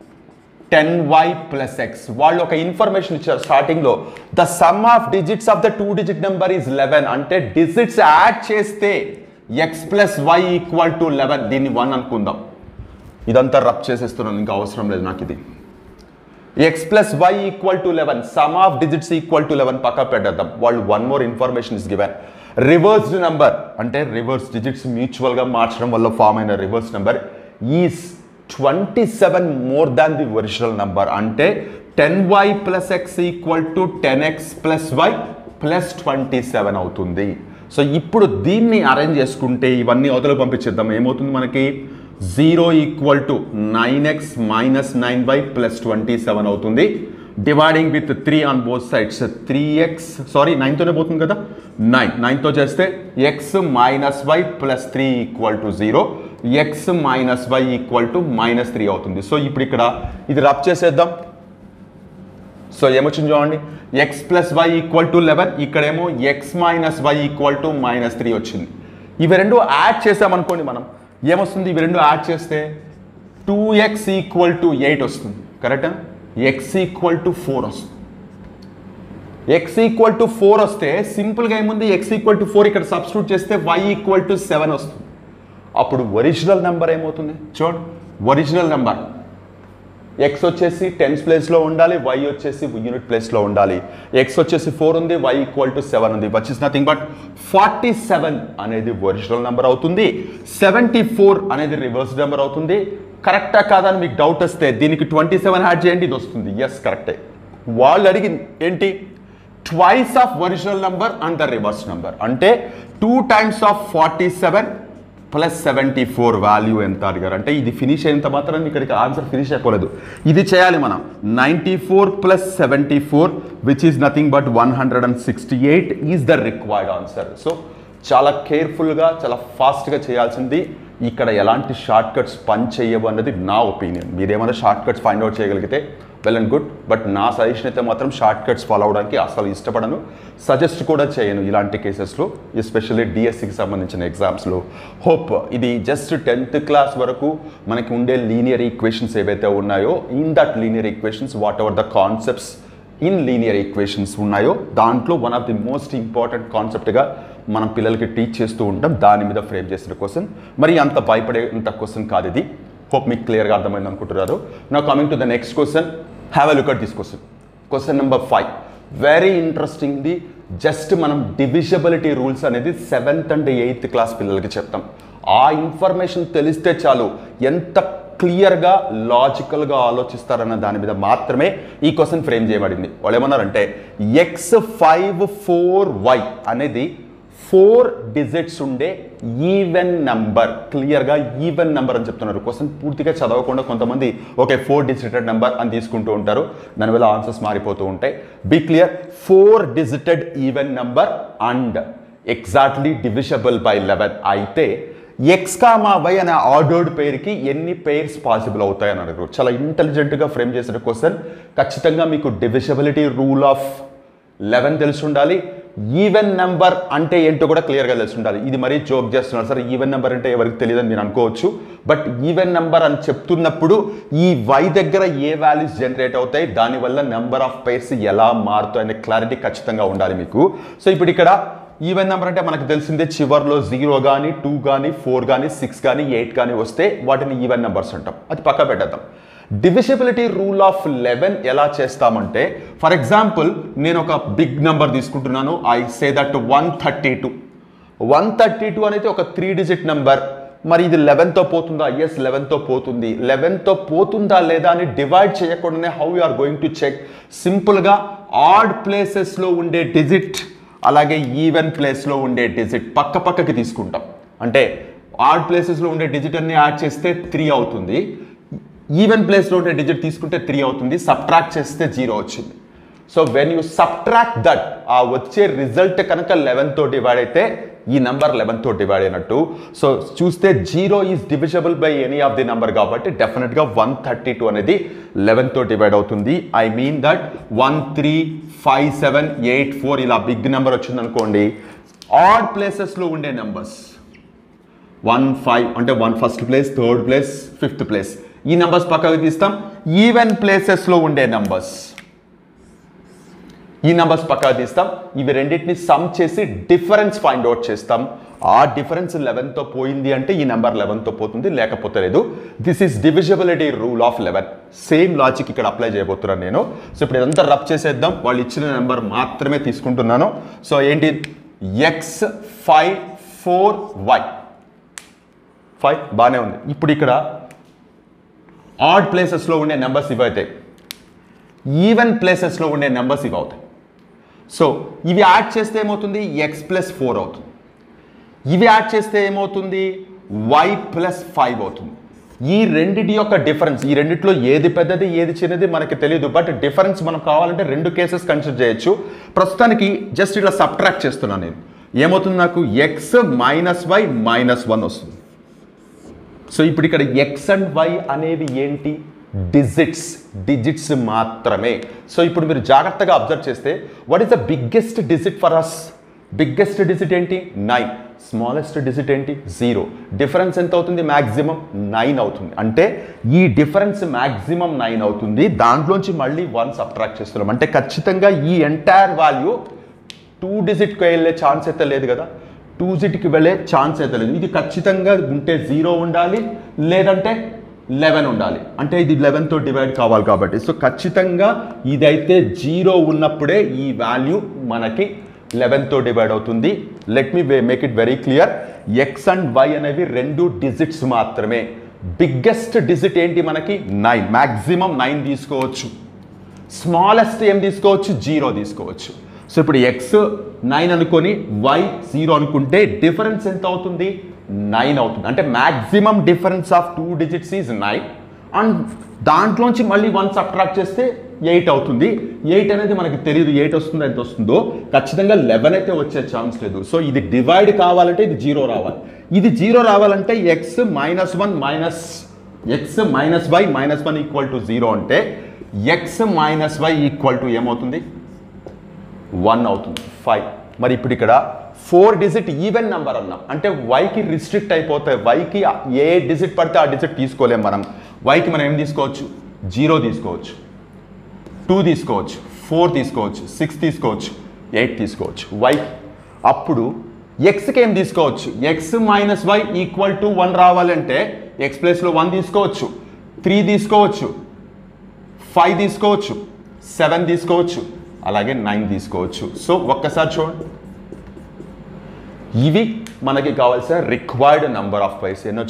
ten y plus x వాళ్ళు ఒక ఇన్ఫర్మేషన్ ఇచ్చారు స్టార్టింగ్లో the sum of digits of the two digit number is eleven అంటే డిజిట్స్ యాడ్ చేస్తే x plus y equal to eleven దీన్ని one అనుకుందాం ఇదంతా rub చేసేస్తున్నాను ఇంకా అవసరం లేదు నాకు ఇది x plus y equal to eleven sum of digits equal to eleven పక్క పెట్టేద్దాం వాళ్ళు one more information is given reversed number అంటే రివర్స్ డిజిట్స్ మ్యూచువల్గా మార్చడం వల్ల ఫామ్ అయిన reverse number is twenty seven more than the original number అంటే ten y plus x equal to ten x plus y plus twenty seven అవుతుంది so ఇప్పుడు దీన్ని arrange చేసుకుంటే ఇవన్నీ అవతల పంపించేద్దాం ఏమవుతుంది మనకి zero equal to nine x minus nine y plus twenty seven అవుతుంది dividing with three on both sides three x sorry నైన్తోనే పోతుంది కదా నైన్ నైన్తో చేస్తే x minus y plus three equal to zero x minus y equal to minus three అవుతుంది so ఇప్పుడు ఇక్కడ ఇది rub చేసేద్దాం సో ఏమొచ్చింది చూడండి x plus y equal to eleven ఇక్కడేమో x minus y equal to minus three వచ్చింది ఇవి రెండు యాడ్ చేసామనుకోండి మనం ఏమొస్తుంది ఇవి రెండు యాడ్ చేస్తే two x equal to eight వస్తుంది కరెక్టా ఎక్స్ ఈక్వల్ టు ఫోర్ వస్తుంది ఎక్స్ ఈక్వల్ టు ఫోర్ వస్తే సింపుల్గా ఏముంది ఎక్స్ ఈక్వల్ టు ఫోర్ ఇక్కడ సబ్స్టిట్యూట్ చేస్తే వై ఈక్వల్ టు సెవెన్ వస్తుంది అప్పుడు ఒరిజినల్ నెంబర్ ఏమవుతుంది చూడండి ఒరిజినల్ నెంబర్ ఎక్స్ వచ్చేసి టెన్స్ ప్లేస్లో ఉండాలి వై వచ్చేసి యూనిట్ ప్లేస్లో ఉండాలి ఎక్స్ వచ్చేసి ఫోర్ ఉంది వై ఈక్వల్ టు సెవెన్ ఉంది which is nothing but forty seven అనేది ఒరిజినల్ నెంబర్ అవుతుంది సెవెంటీ ఫోర్ అనేది రివర్స్ నెంబర్ అవుతుంది కరెక్టా కాదా అని మీకు డౌట్ వస్తే దీనికి ట్వంటీ సెవెన్ యాడ్ చేయండి ఇది వస్తుంది ఎస్ కరెక్టే వాళ్ళు అడిగింది ఏంటి twice of original number and the reverse number అంటే two times of forty seven plus seventy four value ఎంత అడిగారు అంటే ఇది ఫినిష్ అయినంత మాత్రం ఇక్కడికి ఆన్సర్ ఫినిష్ అయిపోలేదు ఇది చేయాలి మనం ninety four plus seventy four which is nothing but one hundred and sixty eight is the required answer so చాలా కేర్ఫుల్గా చాలా ఫాస్ట్గా చేయాల్సింది ఇక్కడ ఎలాంటి షార్ట్ కట్స్ పని చేయవు అన్నది నా ఒపీనియన్ మీరేమైనా షార్ట్ కట్స్ ఫైండ్ అవుట్ చేయగలిగితే వెల్ అండ్ గుడ్ బట్ నా సజెషన్ అయితే మాత్రం షార్ట్ కట్స్ ఫాలో అవడానికి అసలు ఇష్టపడను సజెస్ట్ కూడా చేయను ఇలాంటి కేసెస్లో ఎస్పెషల్లీ డిఎస్సికి సంబంధించిన ఎగ్జామ్స్లో హోప్ ఇది జస్ట్ టెన్త్ క్లాస్ వరకు మనకి ఉండే లీనియర్ ఈక్వేషన్స్ ఏవైతే ఉన్నాయో in that linear equations whatever the concepts in linear equations ఉన్నాయో దాంట్లో one of the most important కాన్సెప్ట్గా మనం పిల్లలకి టీచ్ చేస్తూ ఉంటాం దాని మీద ఫ్రేమ్ చేసిన క్వశ్చన్ మరి అంత భయపడేంత క్వశ్చన్ కాదు ఇది హోప్ మీకు క్లియర్గా అర్థమైంది అనుకుంటున్నారు now coming to the next question have a look at this question question number five very interesting the just మనం డివిజబిలిటీ రూల్స్ అనేది సెవెంత్ అండ్ ఎయిత్ క్లాస్ పిల్లలకి చెప్తాం ఆ ఇన్ఫర్మేషన్ తెలిస్తే చాలు ఎంత క్లియర్గా లాజికల్గా ఆలోచిస్తారన్న దాని మీద మాత్రమే ఈ క్వశ్చన్ ఫ్రేమ్ చేయబడింది వాళ్ళు ఏమన్నారంటే ఎక్స్ ఫైవ్ ఫోర్ వై అనేది ఫోర్ డిజిట్స్ ఉండే ఈవెన్ నంబర్ క్లియర్గా ఈవెన్ నెంబర్ అని చెప్తున్నారు క్వశ్చన్ పూర్తిగా చదవకుండా కొంతమంది ఓకే ఫోర్ డిజిటెడ్ నెంబర్ అని తీసుకుంటూ ఉంటారు దానివల్ల ఆన్సర్స్ మారిపోతూ ఉంటాయి be clear four digited even number and exactly divisible by eleven అయితే ఎక్స్ కామా వై అనే ఆర్డర్డ్ పేరుకి ఎన్ని పేర్స్ పాసిబుల్ అవుతాయి అని అడిగారు చాలా ఇంటెలిజెంట్గా ఫ్రేమ్ చేసిన క్వశ్చన్ ఖచ్చితంగా మీకు డివిజబిలిటీ రూల్ ఆఫ్ లెవెన్ తెలిసి ఉండాలి ఈవెన్ నెంబర్ అంటే ఏంటో కూడా క్లియర్గా తెలిసి ఉండాలి ఇది మరీ జోక్ చేస్తున్నారు సార్ ఈవెన్ నెంబర్ అంటే ఎవరికి తెలియదని మీరు అనుకోవచ్చు బట్ ఈవెన్ నెంబర్ అని చెప్తున్నప్పుడు ఈ వై దగ్గర ఏ వాల్యూస్ జనరేట్ అవుతాయి దానివల్ల నెంబర్ ఆఫ్ పేర్స్ ఎలా మారుతాయి అనే క్లారిటీ ఖచ్చితంగా ఉండాలి మీకు సో ఇప్పుడు ఇక్కడ ఈవెన్ నెంబర్ అంటే మనకు తెలిసిందే చివర్లో జీరో కానీ టూ కానీ ఫోర్ కానీ సిక్స్ కానీ ఎయిట్ కానీ వస్తే వాటిని ఈవెన్ నెంబర్స్ అంటాం అది పక్క పెట్టేద్దాం డివిజిబిలిటీ రూల్ ఆఫ్ లెవెన్ ఎలా చేస్తామంటే ఫర్ ఎగ్జాంపుల్ నేను ఒక బిగ్ నెంబర్ తీసుకుంటున్నాను I say that one thirty two one thirty two అనేది ఒక త్రీ డిజిట్ నెంబర్ మరి ఇది లెవెన్తో పోతుందా ఎస్ లెవెన్తో పోతుంది లెవెన్తో పోతుందా లేదా అని డివైడ్ చేయకుండానే how you are going to check సింపుల్గా ఆడ్ ప్లేసెస్లో ఉండే డిజిట్ అలాగే ఈవెన్ ప్లేస్లో ఉండే డిజిట్ పక్క పక్కకి తీసుకుంటాం అంటే ఆడ్ ప్లేసెస్లో ఉండే డిజిట్ అన్ని యాడ్ చేస్తే త్రీ అవుతుంది ఈవెన్ ప్లేస్లో ఉండే డిజిట్ తీసుకుంటే త్రీ అవుతుంది సబ్ట్రాక్ట్ చేస్తే జీరో వచ్చింది so when you subtract that ఆ వచ్చే రిజల్ట్ కనుక లెవెన్తో డివైడ్ అయితే ఈ నెంబర్ లెవెన్తో డివైడ్ అయినట్టు సో చూస్తే zero is divisible by any of the number కాబట్టి డెఫినెట్గా వన్ థర్టీ టూ అనేది లెవెన్తో డివైడ్ అవుతుంది I mean that one three five seven eight four ఇలా బిగ్ నెంబర్ వచ్చింది అనుకోండి ఆడ్ ప్లేసెస్లో ఉండే నెంబర్స్ వన్ ఫైవ్ అంటే one first place third place fifth place ఈ నెంబర్స్ పక్కకు తీస్తాం ఈవెన్ ప్లేసెస్లో ఉండే నెంబర్స్ ఈ నెంబర్స్ పక్కకు తీస్తాం ఇవి రెండింటిని సమ్ చేసి డిఫరెన్స్ ఫైండ్ అవుట్ చేస్తాం ఆ డిఫరెన్స్ లెవెన్తో పోయింది అంటే ఈ నెంబర్ లెవెన్తో పోతుంది లేకపోతే లేదు this is divisibility rule of eleven same logic ఇక్కడ అప్లై చేయబోతున్నాను నేను సో ఇప్పుడు ఇదంతా రబ్ చేసేద్దాం వాళ్ళు ఇచ్చిన నెంబర్ మాత్రమే తీసుకుంటున్నాను సో ఏంటి x five four y five బాగానే ఉంది ఇప్పుడు ఇక్కడ ఆడ్ ప్లేసెస్లో ఉండే నెంబర్స్ ఇవి అవుతాయి ఈవెన్ ప్లేసెస్లో ఉండే నెంబర్స్ ఇవి అవుతాయి సో ఇవి యాడ్ చేస్తే ఏమవుతుంది ఎక్స్ ప్లస్ ఫోర్ అవుతుంది ఇవి యాడ్ చేస్తే ఏమవుతుంది వై ప్లస్ ఫైవ్ అవుతుంది ఈ రెండిటి యొక్క డిఫరెన్స్ ఈ రెండిట్లో ఏది పెద్దది ఏది చిన్నది మనకి తెలియదు బట్ డిఫరెన్స్ మనం కావాలంటే రెండు కేసెస్ కన్సిడర్ చేయొచ్చు ప్రస్తుతానికి జస్ట్ ఇలా సబ్ట్రాక్ట్ చేస్తున్నాను నేను ఏమవుతుంది నాకు x minus y minus one వస్తుంది సో ఇప్పుడు ఇక్కడ ఎక్స్ అండ్ వై అనేవి ఏంటి డిజిట్స్ డిజిట్స్ మాత్రమే సో ఇప్పుడు మీరు జాగ్రత్తగా అబ్జర్వ్ చేస్తే what is the biggest digit for us biggest digit ఏంటి నైన్ స్మాలెస్ట్ డిజిట్ ఏంటి జీరో డిఫరెన్స్ ఎంత అవుతుంది మ్యాక్సిమం నైన్ అవుతుంది అంటే ఈ డిఫరెన్స్ మ్యాక్సిమం నైన్ అవుతుంది దాంట్లోంచి మళ్ళీ వన్ సబ్ట్రాక్ట్ చేస్తున్నాం అంటే ఖచ్చితంగా ఈ ఎంటైర్ వాల్యూ టూ డిజిట్కి వెళ్ళే ఛాన్స్ అయితే లేదు కదా టూ డిజిట్కి వెళ్ళే ఛాన్స్ అయితే లేదు ఇది ఖచ్చితంగా ఉంటే జీరో ఉండాలి లేదంటే లెవెన్ ఉండాలి అంటే ఇది లెవెన్తో డివైడ్ కావాలి కాబట్టి సో ఖచ్చితంగా ఇదైతే జీరో ఉన్నప్పుడే ఈ వాల్యూ మనకి లెవెన్తో డివైడ్ అవుతుంది let me make it very clear x and y అనేవి రెండు డిజిట్స్ మాత్రమే బిగ్గెస్ట్ డిజిట్ ఏంటి మనకి నైన్ మ్యాక్సిమం నైన్ తీసుకోవచ్చు స్మాలెస్ట్ ఏం తీసుకోవచ్చు జీరో తీసుకోవచ్చు సో ఇప్పుడు ఎక్స్ నైన్ అనుకొని వై జీరో అనుకుంటే డిఫరెన్స్ ఎంత అవుతుంది నైన్ అవుతుంది అంటే maximum difference of two digits is nine and దాంట్లోంచి మళ్ళీ వన్ సబ్ట్రాక్ట్ చేస్తే ఎయిట్ అవుతుంది ఎయిట్ అనేది మనకి తెలియదు ఎయిట్ వస్తుందో ఎంత వస్తుందో ఖచ్చితంగా లెవెన్ అయితే వచ్చే ఛాన్స్ లేదు సో ఇది డివైడ్ కావాలంటే ఇది జీరో రావాలి ఇది జీరో రావాలంటే x minus one minus x minus y minus one equal to zero అంటే x minus y equal to ఏమవుతుంది వన్ అవుతుంది ఫైవ్ మరి ఇప్పుడు ఇక్కడ ఫోర్ డిజిట్ ఈవెన్ నెంబర్ అన్నాం అంటే వైకి రిస్ట్రిక్ట్ అయిపోతాయి వైకి ఏ డిజిట్ పడితే ఆ డిజిట్ తీసుకోలేం మనం వైకి మనం ఏం తీసుకోవచ్చు జీరో తీసుకోవచ్చు టూ తీసుకోవచ్చు ఫోర్ తీసుకోవచ్చు సిక్స్ తీసుకోవచ్చు ఎయిట్ తీసుకోవచ్చు వై అప్పుడు ఎక్స్కి ఏం తీసుకోవచ్చు x minus y equal to one రావాలంటే ఎక్స్ ప్లేస్లో వన్ తీసుకోవచ్చు త్రీ తీసుకోవచ్చు ఫైవ్ తీసుకోవచ్చు సెవెన్ తీసుకోవచ్చు అలాగే నైన్ తీసుకోవచ్చు సో ఒక్కసారి చూడండి ఇవి మనకి కావాల్సిన రిక్వైర్డ్ నంబర్ ఆఫ్ పైర్స్ ఎన్ని వచ్చాయి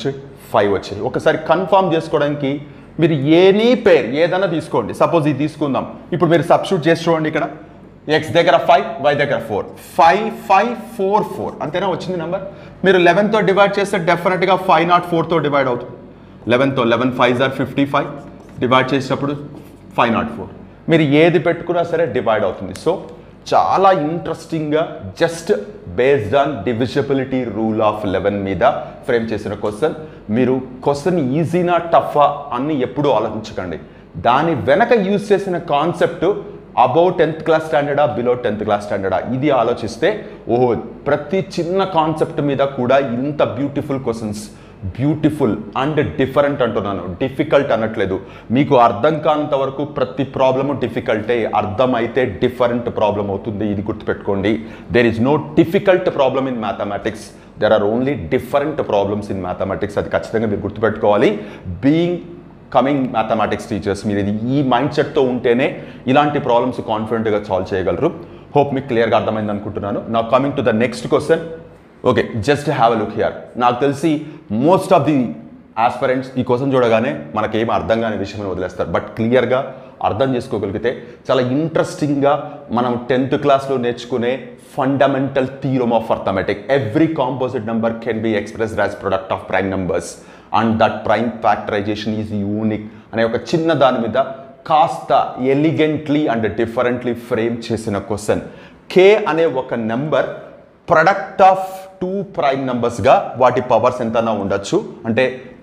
ఫైవ్ వచ్చాయి ఒకసారి కన్ఫర్మ్ చేసుకోవడానికి మీరు ఎనీ పేర్ ఏదైనా తీసుకోండి సపోజ్ ఇది తీసుకుందాం ఇప్పుడు మీరు సబ్స్టిట్యూట్ చేసి చూడండి ఇక్కడ ఎక్స్ దగ్గర ఫైవ్ వై దగ్గర four five five four four అంతేనా వచ్చింది నెంబర్ మీరు లెవెన్తో డివైడ్ చేస్తే డెఫినెట్గా ఫైవ్ నాట్ ఫోర్తో డివైడ్ అవుతుంది లెవెన్తో eleven five are fifty five divide చేసేటప్పుడు ఫైవ్ నాట్ ఫోర్ మీరు ఏది పెట్టుకున్నా సరే డివైడ్ అవుతుంది సో చాలా ఇంట్రెస్టింగ్గా just based on divisibility rule of eleven మీద ఫ్రేమ్ చేసిన క్వశ్చన్ మీరు క్వశ్చన్ ఈజీనా టఫా అని ఎప్పుడూ ఆలోచించకండి దాని వెనక యూజ్ చేసిన కాన్సెప్ట్ అబౌట్ టెన్త్ క్లాస్ స్టాండర్డా బిలో టెన్త్ క్లాస్ స్టాండర్డా ఇది ఆలోచిస్తే ఓహో ప్రతి చిన్న కాన్సెప్ట్ మీద కూడా ఇంత beautiful questions beautiful and different అంటున్నాను డిఫికల్ట్ అనట్లేదు మీకు అర్థం కానంత వరకు ప్రతి ప్రాబ్లము డిఫికల్టే అర్థమైతే డిఫరెంట్ ప్రాబ్లం అవుతుంది ఇది గుర్తుపెట్టుకోండి there is no difficult problem in mathematics there are only different problems in mathematics అది ఖచ్చితంగా మీరు గుర్తుపెట్టుకోవాలి బీయింగ్ కమింగ్ మ్యాథమెటిక్స్ టీచర్స్ మీరు ఇది ఈ మైండ్ సెట్తో ఉంటేనే ఇలాంటి ప్రాబ్లమ్స్ కాన్ఫిడెంట్గా సాల్వ్ చేయగలరు హోప్ మీకు క్లియర్గా అర్థమైంది అనుకుంటున్నాను నా coming to the next question okay just have a look here నాకు తెలిసి మోస్ట్ ఆఫ్ ది ఆస్పరెంట్స్ ఈ క్వశ్చన్ చూడగానే మనకేం అర్థం కాని విషయం వదిలేస్తారు బట్ క్లియర్గా అర్థం చేసుకోగలిగితే చాలా ఇంట్రెస్టింగ్గా మనం టెన్త్ క్లాస్లో నేర్చుకునే fundamental theorem of arithmetic every composite number can be expressed as product of prime numbers and that prime factorisation is unique అనే ఒక చిన్న దాని మీద కాస్త ఎలిగెంట్లీ అండ్ డిఫరెంట్లీ ఫ్రేమ్ చేసిన క్వశ్చన్ కే అనే ఒక number product of two prime నెంబర్స్గా వాటి పవర్స్ ఎంతనా ఉండొచ్చు అంటే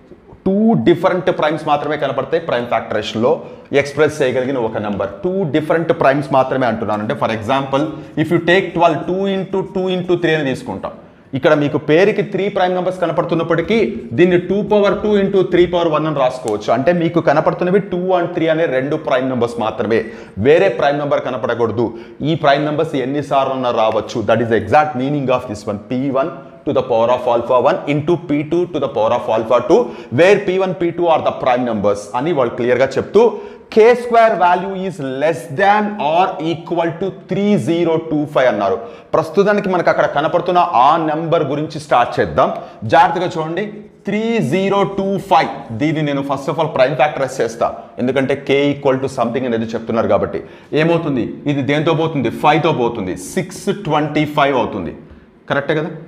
టూ డిఫరెంట్ ప్రైమ్స్ మాత్రమే కనపడతాయి ప్రైమ్ ఫ్యాక్టరేషన్లో ఎక్స్ప్రెస్ చేయగలిగిన ఒక నెంబర్ టూ డిఫరెంట్ ప్రైమ్స్ మాత్రమే అంటున్నాను అంటే for example if you take twelve two into two into three అని తీసుకుంటాం ఇక్కడ మీకు పేరుకి త్రీ ప్రైమ్ నెంబర్స్ కనపడుతున్నప్పటికీ దీన్ని two power two into three power one అని రాసుకోవచ్చు అంటే మీకు కనపడుతున్నవి టూ అండ్ త్రీ అనే రెండు ప్రైమ్ నెంబర్స్ మాత్రమే వేరే ప్రైమ్ నెంబర్ కనపడకూడదు ఈ ప్రైమ్ నెంబర్స్ ఎన్నిసార్లు రావచ్చు that is exact meaning of this one p one to the power of alpha 1 into p2 to the power of alpha 2 where p1 p2 are the prime numbers అని వాళ్ళు క్లియర్గా చెప్తూ k square value is less than or equal to three zero two five అన్నారు ప్రస్తుతానికి మనకు అక్కడ కనపడుతున్న ఆ నెంబర్ గురించి స్టార్ట్ చేద్దాం జాగ్రత్తగా చూడండి త్రీ జీరో టూ ఫైవ్ దీన్ని నేను first of all prime factorise చేస్తా ఎందుకంటే కే ఈక్వల్ టు సంథింగ్ అనేది చెప్తున్నారు కాబట్టి ఏమవుతుంది ఇది దేంతో పోతుంది ఫైవ్తో పోతుంది సిక్స్ ట్వంటీ ఫైవ్ అవుతుంది కరెక్టే కదా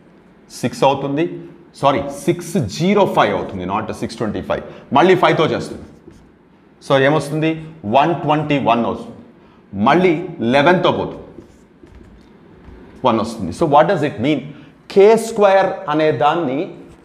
సిక్స్ అవుతుంది సారీ సిక్స్ జీరో ఫైవ్ అవుతుంది నాట్ సిక్స్ ట్వంటీ ఫైవ్ మళ్ళీ ఫైవ్తో చేస్తుంది సో ఏమొస్తుంది వన్ ట్వంటీ వన్ వస్తుంది మళ్ళీ లెవెన్తో పోతుంది వన్ వస్తుంది so what does it mean k square అనే దాన్ని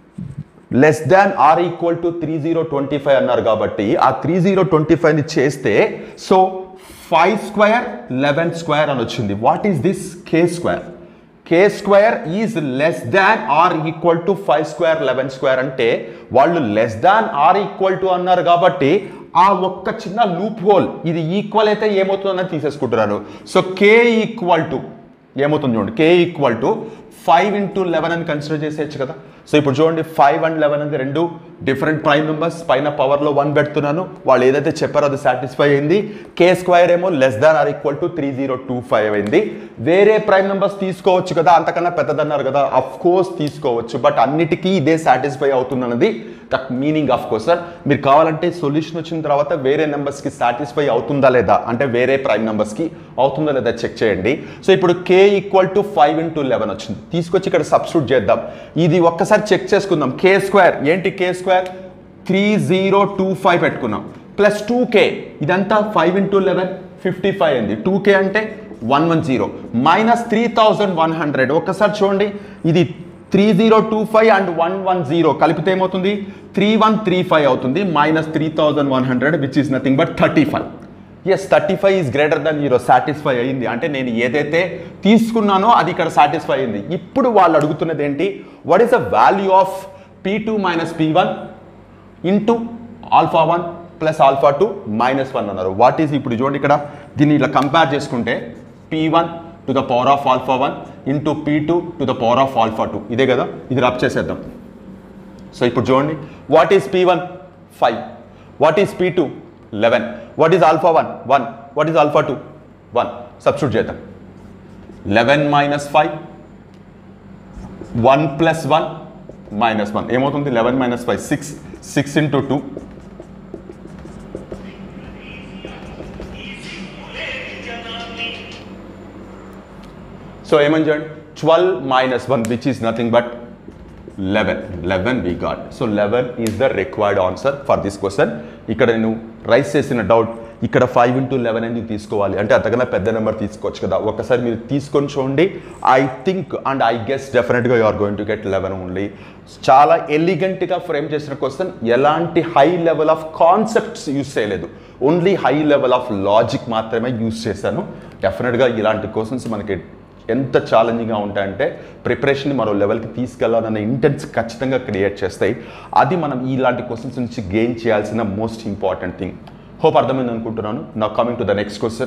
less than or equal to three zero twenty five అన్నారు కాబట్టి ఆ త్రీ జీరో ట్వంటీ ఫైవ్ని చేస్తే so five square eleven square అని వచ్చింది what is this k square k square is less than or equal to five square eleven square అంటే వాళ్ళు less than or equal to అన్నారు కాబట్టి ఆ ఒక్క చిన్న లూప్ హోల్ ఇది ఈక్వల్ అయితే ఏమవుతుందని తీసేసుకుంటున్నారు సో కే ఈక్వల్ టు ఏమవుతుంది చూడండి k equal to five into eleven అని కన్సిడర్ చేసేయచ్చు కదా సో ఇప్పుడు చూడండి ఫైవ్ అండ్ లెవెన్ అనేది రెండు డిఫరెంట్ ప్రైమ్ నెంబర్స్ పైన పవర్లో వన్ పెడుతున్నాను వాళ్ళు ఏదైతే చెప్పారో అది సాటిస్ఫై అయింది కే స్క్వేర్ ఏమో less than or equal to three zero two five అయింది వేరే ప్రైమ్ నెంబర్స్ తీసుకోవచ్చు కదా అంతకన్నా పెద్దదన్నారు కదా అఫ్ కోర్స్ తీసుకోవచ్చు బట్ అన్నిటికీ ఇదే సాటిస్ఫై అవుతుందన్నది దట్ మీనింగ్ ఆఫ్ క్వశ్చన్ మీరు కావాలంటే సొల్యూషన్ వచ్చిన తర్వాత వేరే నెంబర్స్కి సాటిస్ఫై అవుతుందా లేదా అంటే వేరే ప్రైమ్ నెంబర్స్కి అవుతుందా లేదా చెక్ చేయండి సో ఇప్పుడు k equal to five into eleven వచ్చింది తీసుకొచ్చి ఇక్కడ సబ్స్టిట్యూట్ చేద్దాం ఇది ఒక్కసారి చెక్ చేసుకుందాం కే స్క్వేర్ ఏంటి k square three zero two five పెట్టుకున్నాం ప్లస్ టూ కే ఇదంతా five into eleven fifty five అయింది టూ కే అంటే one one zero minus three thousand one hundred ఒక్కసారి చూడండి ఇది three zero two five and one one zero కలిపితే ఏమవుతుంది three one three five అవుతుంది minus three thousand one hundred which is nothing but thirty five yes thirty five is greater than zero satisfy అయింది అంటే నేను ఏదైతే తీసుకున్నానో అది ఇక్కడ satisfy అయింది ఇప్పుడు వాళ్ళు అడుగుతున్నది ఏంటి what is the value of p two minus p one into alpha one plus alpha two minus one అన్నారు వాట్ ఈస్ ఇప్పుడు చూడండి ఇక్కడ దీన్ని ఇలా కంపేర్ చేసుకుంటే p one to the power of alpha one into p two to the power of alpha two ఇదే కదా ఇది రబ్ చేసేద్దాం సో ఇప్పుడు చూడండి what is p one five what is p two eleven what is alpha one one what is alpha two one substitute చేద్దాం eleven minus five one plus one minus one ఏమవుతుంది eleven minus five six six into two so ఏమని చూడండి twelve minus one which is nothing but eleven eleven we got so eleven is the required answer for this question ఇక్కడ నేను rice చేసిన doubt ఇక్కడ five into eleven ఎందుకు తీసుకోవాలి అంటే అంతకన్నా పెద్ద నెంబర్ తీసుకోవచ్చు కదా ఒకసారి మీరు తీసుకొని చూడండి I think and I guess డెఫినెట్గా you are going to get eleven only చాలా ఎలిగెంట్గా ఫ్రేమ్ చేసిన క్వశ్చన్ ఎలాంటి high level of concepts use చేయలేదు only high level of logic మాత్రమే యూస్ చేశాను డెఫినెట్గా ఇలాంటి క్వశ్చన్స్ మనకి ఎంత ఛాలెంజింగ్గా ఉంటాయంటే ప్రిపరేషన్ మరో లెవెల్కి తీసుకెళ్లాలన్న ఇంటెన్స్ ఖచ్చితంగా క్రియేట్ చేస్తాయి అది మనం ఇలాంటి క్వశ్చన్స్ నుంచి గెయిన్ చేయాల్సిన మోస్ట్ ఇంపార్టెంట్ థింగ్ హోప్ అర్థమైంది అనుకుంటున్నాను నా coming to the next question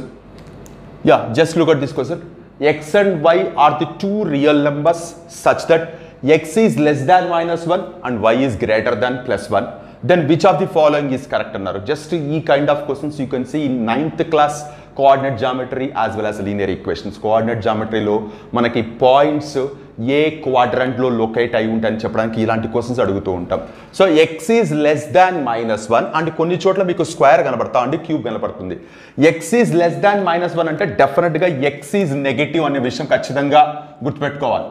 yeah just look at this question x and y are the two real numbers such that x is less than minus one and y is greater than plus one then which of the following is correct అన్నారు just ఈ kind of questions you can see in ninth class coordinate geometry as well as linear equations coordinate జామెట్రీలో మనకి points ఏ క్వాడ్రంట్లో locate అయి ఉంటాయని చెప్పడానికి ఇలాంటి questions అడుగుతూ ఉంటాం so x is less than minus one and కొన్ని చోట్ల మీకు స్క్వేర్ కనబడతా అండి క్యూబ్ కనబడుతుంది x is less than minus one అంటే డెఫినెట్గా ఎక్స్ ఈజ్ నెగటివ్ అనే విషయం ఖచ్చితంగా గుర్తుపెట్టుకోవాలి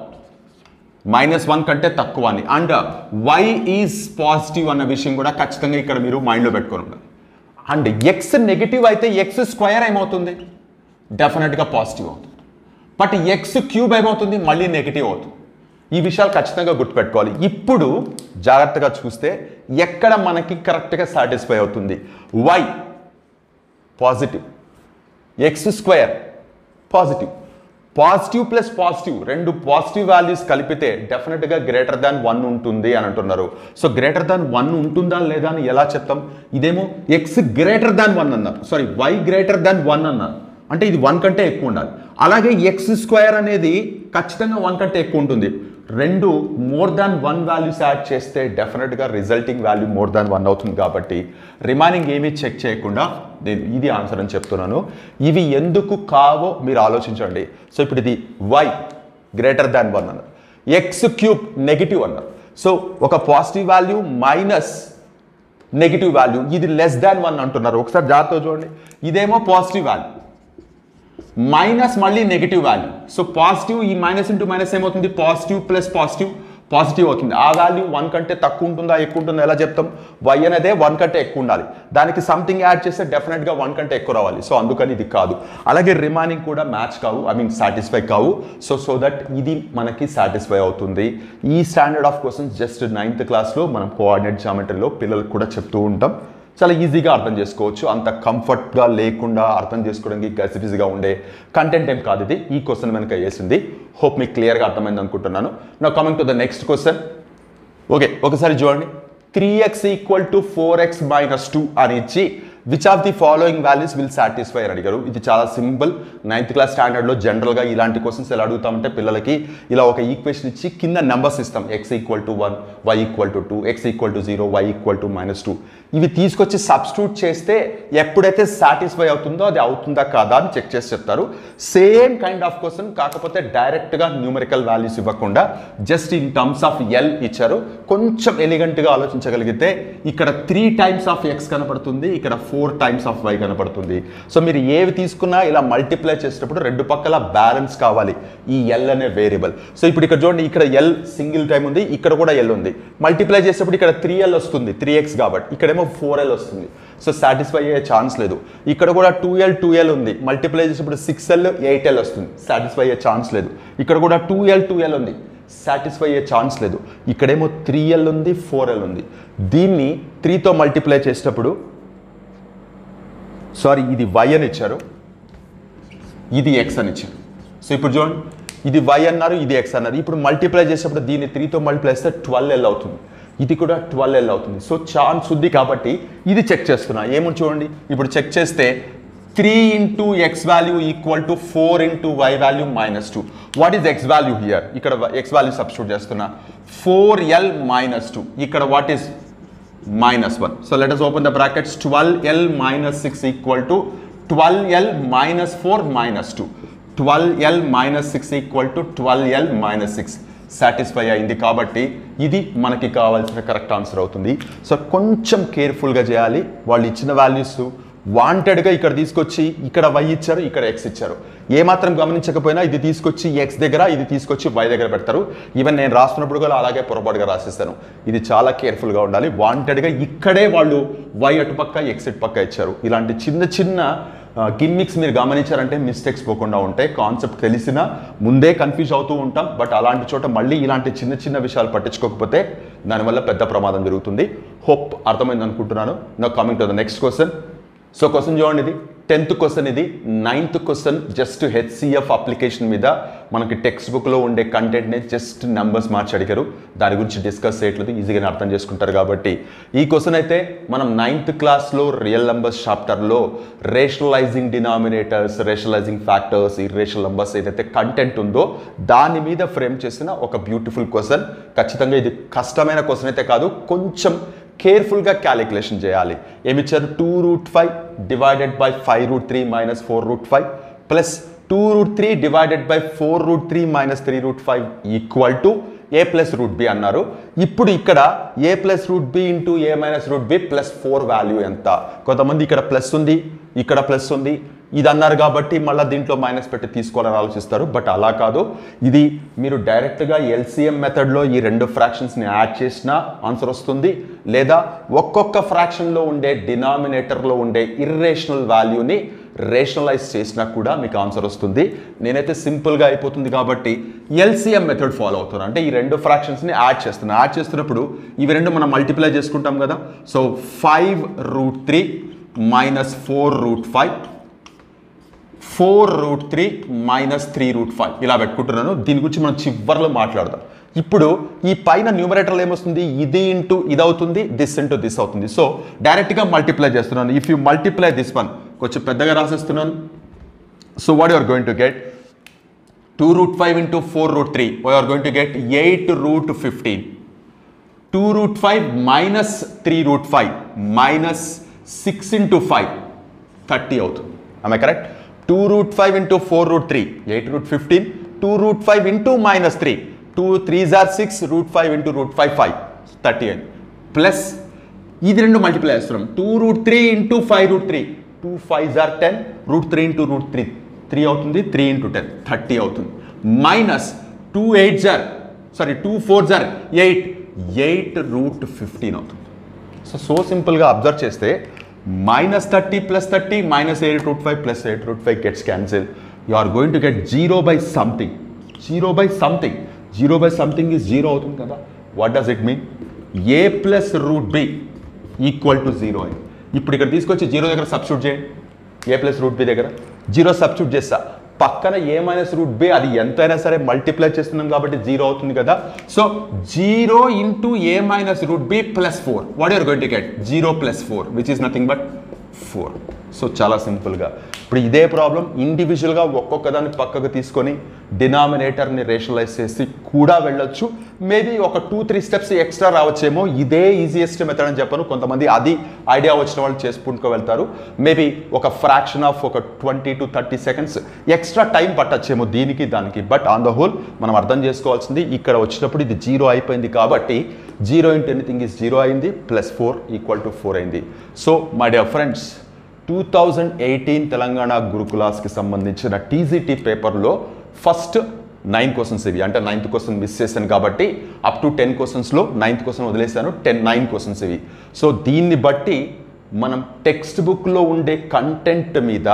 మైనస్ వన్ కంటే తక్కువ అని అండ్ వై ఈజ్ పాజిటివ్ అన్న విషయం కూడా ఖచ్చితంగా ఇక్కడ మీరు మైండ్లో పెట్టుకొని ఉండాలి అండ్ ఎక్స్ నెగిటివ్ అయితే ఎక్స్ స్క్వేర్ ఏమవుతుంది డెఫినెట్గా పాజిటివ్ అవుతుంది బట్ ఎక్స్ క్యూబ్ ఏమవుతుంది మళ్ళీ నెగిటివ్ అవుతుంది ఈ విషయాలు ఖచ్చితంగా గుర్తుపెట్టుకోవాలి ఇప్పుడు జాగ్రత్తగా చూస్తే ఎక్కడ మనకి కరెక్ట్గా సాటిస్ఫై అవుతుంది y positive x square positive positive plus positive రెండు పాజిటివ్ వాల్యూస్ కలిపితే డెఫినెట్గా గ్రేటర్ దాన్ వన్ ఉంటుంది అని అంటున్నారు సో గ్రేటర్ దాన్ వన్ ఉంటుందా లేదా అని ఎలా చెప్తాం ఇదేమో ఎక్స్ గ్రేటర్ దాన్ వన్ అన్నారు sorry y greater than one అన్నారు అంటే ఇది వన్ కంటే ఎక్కువ ఉండాలి అలాగే ఎక్స్ స్క్వేర్ అనేది ఖచ్చితంగా వన్ కంటే ఎక్కువ ఉంటుంది రెండు more than one values add చేస్తే డెఫినెట్గా resulting value more than one అవుతుంది కాబట్టి రిమైనింగ్ ఏమీ చెక్ చేయకుండా నేను ఇది ఆన్సర్ అని చెప్తున్నాను ఇవి ఎందుకు కావో మీరు ఆలోచించండి సో ఇప్పుడు ఇది వై గ్రేటర్ దాన్ వన్ అన్నారు ఎక్స్ క్యూబ్ నెగిటివ్ అన్నారు సో ఒక positive value minus negative value ఇది లెస్ దాన్ వన్ అంటున్నారు ఒకసారి జాగ్రత్తగా చూడండి ఇదేమో పాజిటివ్ వాల్యూ మైనస్ మళ్ళీ నెగిటివ్ వాల్యూ సో పాజిటివ్ ఈ మైనస్ ఇంటూ మైనస్ ఏమవుతుంది పాజిటివ్ ప్లస్ పాజిటివ్ పాజిటివ్ అవుతుంది ఆ వాల్యూ వన్ కంటే తక్కువ ఉంటుందా ఎక్కువ ఉంటుందా ఎలా చెప్తాం వై అనేదే వన్ కంటే ఎక్కువ ఉండాలి దానికి సంథింగ్ యాడ్ చేస్తే డెఫినెట్గా వన్ కంటే ఎక్కువ రావాలి సో అందుకని ఇది కాదు అలాగే రిమైనింగ్ కూడా మ్యాచ్ కావు ఐ మీన్ సాటిస్ఫై కావు సో సో దట్ ఇది మనకి సాటిస్ఫై అవుతుంది ఈ standard of questions just ninth క్లాస్లో మనం కోఆర్డినేట్ జామెట్రీలో పిల్లలకు కూడా చెప్తూ ఉంటాం చాలా ఈజీగా అర్థం చేసుకోవచ్చు అంత కంఫర్ట్గా లేకుండా అర్థం చేసుకోవడానికి గసిబిజిగా ఉండే కంటెంట్ ఏం కాదు ఇది ఈ క్వశ్చన్ వెనక వేసింది హోప్ మీకు క్లియర్గా అర్థమైంది అనుకుంటున్నాను నా coming to the next question okay ఒకసారి చూడండి three x equal to four x minus two అని ఇచ్చి which of the following values will satisfy అని అడిగారు ఇది చాలా సింపుల్ నైన్త్ క్లాస్ స్టాండర్డ్లో జనరల్గా ఇలాంటి క్వశ్చన్స్ ఎలా అడుగుతామంటే పిల్లలకి ఇలా ఒక ఈక్వేషన్ ఇచ్చి కింద నెంబర్స్ ఇస్తాం x equal to one y equal to two x equal to zero y equal to minus two ఇవి తీసుకొచ్చి సబ్స్టిట్యూట్ చేస్తే ఎప్పుడైతే సాటిస్ఫై అవుతుందో అది అవుతుందా కాదా అని చెక్ చేసి చెప్తారు సేమ్ కైండ్ ఆఫ్ క్వశ్చన్ కాకపోతే డైరెక్ట్గా న్యూమరికల్ వాల్యూస్ ఇవ్వకుండా just in terms of L ఇచ్చారు కొంచెం ఎలిగెంట్గా ఆలోచించగలిగితే ఇక్కడ త్రీ టైమ్స్ ఆఫ్ ఎక్స్ కనపడుతుంది ఇక్కడ ఫోర్ టైమ్స్ ఆఫ్ వై కనపడుతుంది సో మీరు ఏవి తీసుకున్నా ఇలా మల్టిప్లై చేసేటప్పుడు రెండు పక్కల బ్యాలెన్స్ కావాలి ఈ ఎల్ అనే వేరియబుల్ సో ఇప్పుడు ఇక్కడ చూడండి ఇక్కడ ఎల్ సింగిల్ టైం ఉంది ఇక్కడ కూడా ఎల్ ఉంది మల్టిప్లై చేసేటప్పుడు ఇక్కడ త్రీ ఎల్ వస్తుంది త్రీ ఎక్స్ కాబట్టి ఇక్కడేమో ఫోర్ ఎల్ వస్తుంది సో సాటిస్ఫై అయ్యే ఛాన్స్ లేదు ఇక్కడ కూడా టూ ఎల్ టూ ఎల్ ఉంది మల్టిప్లై చేసేటప్పుడు సిక్స్ ఎల్ ఎయిట్ ఎల్ వస్తుంది సాటిస్ఫై అయ్యే ఛాన్స్ లేదు ఇక్కడ కూడా టూ ఎల్ టూ ఎల్ ఉంది సాటిస్ఫై అయ్యే ఛాన్స్ లేదు ఇక్కడేమో త్రీ ఎల్ ఉంది ఫోర్ ఎల్ ఉంది దీన్ని త్రీతో మల్టిప్లై చేసేటప్పుడు సారీ ఇది వై అని ఇచ్చారు ఇది ఎక్స్ అని ఇచ్చారు సో ఇప్పుడు చూడండి ఇది వై అన్నారు ఇది ఎక్స్ అన్నారు ఇప్పుడు మల్టిప్లై చేసేటప్పుడు దీన్ని త్రీతో మల్టిప్లై చేస్తే ట్వెల్వ్ ఎల్ అవుతుంది ఇది కూడా ట్వెల్వ్ ఎల్ అవుతుంది సో ఛాన్స్ ఉంది కాబట్టి ఇది చెక్ చేస్తున్నా ఏమని చూడండి ఇప్పుడు చెక్ చేస్తే three into x value equal to four into y value minus two what is x value here ఇక్కడ ఎక్స్ వాల్యూ సబ్స్టిట్యూట్ చేస్తున్నా ఫోర్ ఎల్ మైనస్ టూ ఇక్కడ what is minus 1. So let us open the brackets 12L minus 6 equal to 12L minus 4 minus 2. 12L minus 6 equal to 12L minus 6. Satisfy అయింది కాబట్టి ఇది మనకి కావాల్సిన correct answer అవుతుంది so కొంచెం కేర్ఫుల్గా చేయాలి వాళ్ళు ఇచ్చిన వాల్యూస్ వాంటెడ్గా ఇక్కడ తీసుకొచ్చి ఇక్కడ వై ఇచ్చారు ఇక్కడ ఎక్స్ ఇచ్చారు ఏమాత్రం గమనించకపోయినా ఇది తీసుకొచ్చి ఎక్స్ దగ్గర ఇది తీసుకొచ్చి వై దగ్గర పెడతారు ఈవెన్ నేను రాస్తున్నప్పుడు కూడా అలాగే పొరపాటుగా రాసిస్తాను ఇది చాలా కేర్ఫుల్గా ఉండాలి వాంటెడ్గా ఇక్కడే వాళ్ళు వై అటుపక్క ఎక్స్ ఇటు పక్క ఇచ్చారు ఇలాంటి చిన్న చిన్న గిమ్మిక్స్ మీరు గమనించారంటే మిస్టేక్స్ పోకుండా ఉంటాయి కాన్సెప్ట్ తెలిసినా ముందే కన్ఫ్యూజ్ అవుతూ ఉంటాం బట్ అలాంటి చోట మళ్ళీ ఇలాంటి చిన్న చిన్న విషయాలు పట్టించుకోకపోతే దానివల్ల పెద్ద ప్రమాదం జరుగుతుంది హోప్ అర్థమైంది అనుకుంటున్నాను నా coming to the next question so question చూడండి ఇది టెన్త్ క్వశ్చన్ ఇది ninth question just HCF application మీద మనకి టెక్స్ట్ బుక్లో ఉండే కంటెంట్ని జస్ట్ నెంబర్స్ మార్చి అడిగారు దాని గురించి డిస్కస్ చేయట్లేదు ఈజీగానే అర్థం చేసుకుంటారు కాబట్టి ఈ క్వశ్చన్ అయితే మనం నైన్త్ క్లాస్లో రియల్ నెంబర్స్ చాప్టర్లో రేషనలైజింగ్ డినామినేటర్స్ రేషనలైజింగ్ ఫ్యాక్టర్స్ ఈ రేషనల్ నెంబర్స్ ఏదైతే కంటెంట్ ఉందో దాని మీద ఫ్రేమ్ చేసిన ఒక బ్యూటిఫుల్ క్వశ్చన్ ఖచ్చితంగా ఇది కష్టమైన క్వశ్చన్ అయితే కాదు కొంచెం కేర్ఫుల్గా క్యాలిక్యులేషన్ చేయాలి ఏమిచ్చారు two root five divided by five root three minus four root five plus two root three divided by four root three minus three root five equal to a plus root b అన్నారు ఇప్పుడు ఇక్కడ a plus root b into a minus root b plus four value ఎంత కొంతమంది ఇక్కడ plus ఉంది ఇక్కడ plus ఉంది ఇది అన్నారు కాబట్టి మళ్ళీ దీంట్లో మైనస్ పెట్టి తీసుకోవాలని ఆలోచిస్తారు బట్ అలా కాదు ఇది మీరు డైరెక్ట్గా ఎల్సిఎం మెథడ్లో ఈ రెండు ఫ్రాక్షన్స్ని యాడ్ చేసినా ఆన్సర్ వస్తుంది లేదా ఒక్కొక్క ఫ్రాక్షన్లో ఉండే డినామినేటర్లో ఉండే ఇర్రేషనల్ వాల్యూని రేషనలైజ్ చేసినా కూడా మీకు ఆన్సర్ వస్తుంది నేనైతే సింపుల్గా అయిపోతుంది కాబట్టి ఎల్సిఎం మెథడ్ ఫాలో అవుతున్నాను అంటే ఈ రెండు ఫ్రాక్షన్స్ని యాడ్ చేస్తున్నాను యాడ్ చేస్తున్నప్పుడు ఇవి రెండు మనం మల్టిప్లై చేసుకుంటాం కదా so five root three minus four root five four root three minus three root five ఇలా పెట్టుకుంటున్నాను దీని గురించి మనం చివరిలో మాట్లాడదాం ఇప్పుడు ఈ పైన న్యూమరేటర్లో ఏమొస్తుంది ఇది ఇంటూ ఇది అవుతుంది దిస్ ఇంటూ దిస్ అవుతుంది సో డైరెక్ట్గా మల్టిప్లై చేస్తున్నాను if you multiply this one కొంచెం పెద్దగా రాసేస్తున్నాను so what you're going to get two root five into four root three are going to get eight root fifteen two root five minus three root five minus six into five thirty అవుతుంది ఆమె correct two root five into four root three eight root fifteen two root five into minus three two three జార్ six root five into root five five thirty అయింది plus ఇది రెండు మల్టిప్లై చేస్తున్నాం two root three into five root three two five జార్ ten root three into root three three అవుతుంది three into ten thirty అవుతుంది minus two eight జార్ sorry two four జార్ ఎయిట్ ఎయిట్ రూట్ ఫిఫ్టీన్ అవుతుంది సో సో సింపుల్గా observe చేస్తే minus thirty plus thirty minus eight root five plus eight root five gets cancel you are going to get zero by something zero by something zero by something is zero అవుతుంది కదా what does it mean a plus root b equal to zero అయింది ఇప్పుడు ఇక్కడ తీసుకొచ్చి zero దగ్గర substitute చేయండి a plus root b దగ్గర zero substitute చేస్తా పక్కన ఏ మైనస్ రూట్ బి అది ఎంతైనా సరే మల్టిప్లై చేస్తున్నాం కాబట్టి జీరో అవుతుంది కదా so zero into a minus root b plus four what you're going to get zero plus four which is nothing but four so చాలా సింపుల్గా ఇప్పుడు ఇదే ప్రాబ్లం ఇండివిజువల్గా ఒక్కొక్క దాన్ని పక్కకు తీసుకొని డినామినేటర్ని రేషనలైజ్ చేసి కూడా వెళ్ళొచ్చు మేబీ ఒక టూ త్రీ స్టెప్స్ ఎక్స్ట్రా రావచ్చేమో ఇదే ఈజియెస్ట్ మెథడ్ అని చెప్పను కొంతమంది అది ఐడియా వచ్చిన వాళ్ళు చేసుకుంటూ వెళ్తారు మేబీ ఒక ఫ్రాక్షన్ ఆఫ్ ఒక twenty to thirty seconds extra time పట్టచ్చేమో దీనికి దానికి బట్ ఆన్ ద హోల్ మనం అర్థం చేసుకోవాల్సింది ఇక్కడ వచ్చినప్పుడు ఇది జీరో అయిపోయింది కాబట్టి zero into anything is zero అయింది plus four equal to four అయింది so my dear friends two thousand eighteen Telangana గురుకులాస్కి సంబంధించిన టీజీటీ పేపర్లో ఫస్ట్ నైన్ క్వశ్చన్స్ ఇవి అంటే నైన్త్ క్వశ్చన్ మిస్ చేశాను కాబట్టి అప్ టు టెన్ క్వశ్చన్స్లో నైన్త్ క్వశ్చన్ వదిలేశాను టెన్ నైన్ క్వశ్చన్స్ ఇవి సో దీన్ని బట్టి మనం టెక్స్ట్ బుక్లో ఉండే కంటెంట్ మీద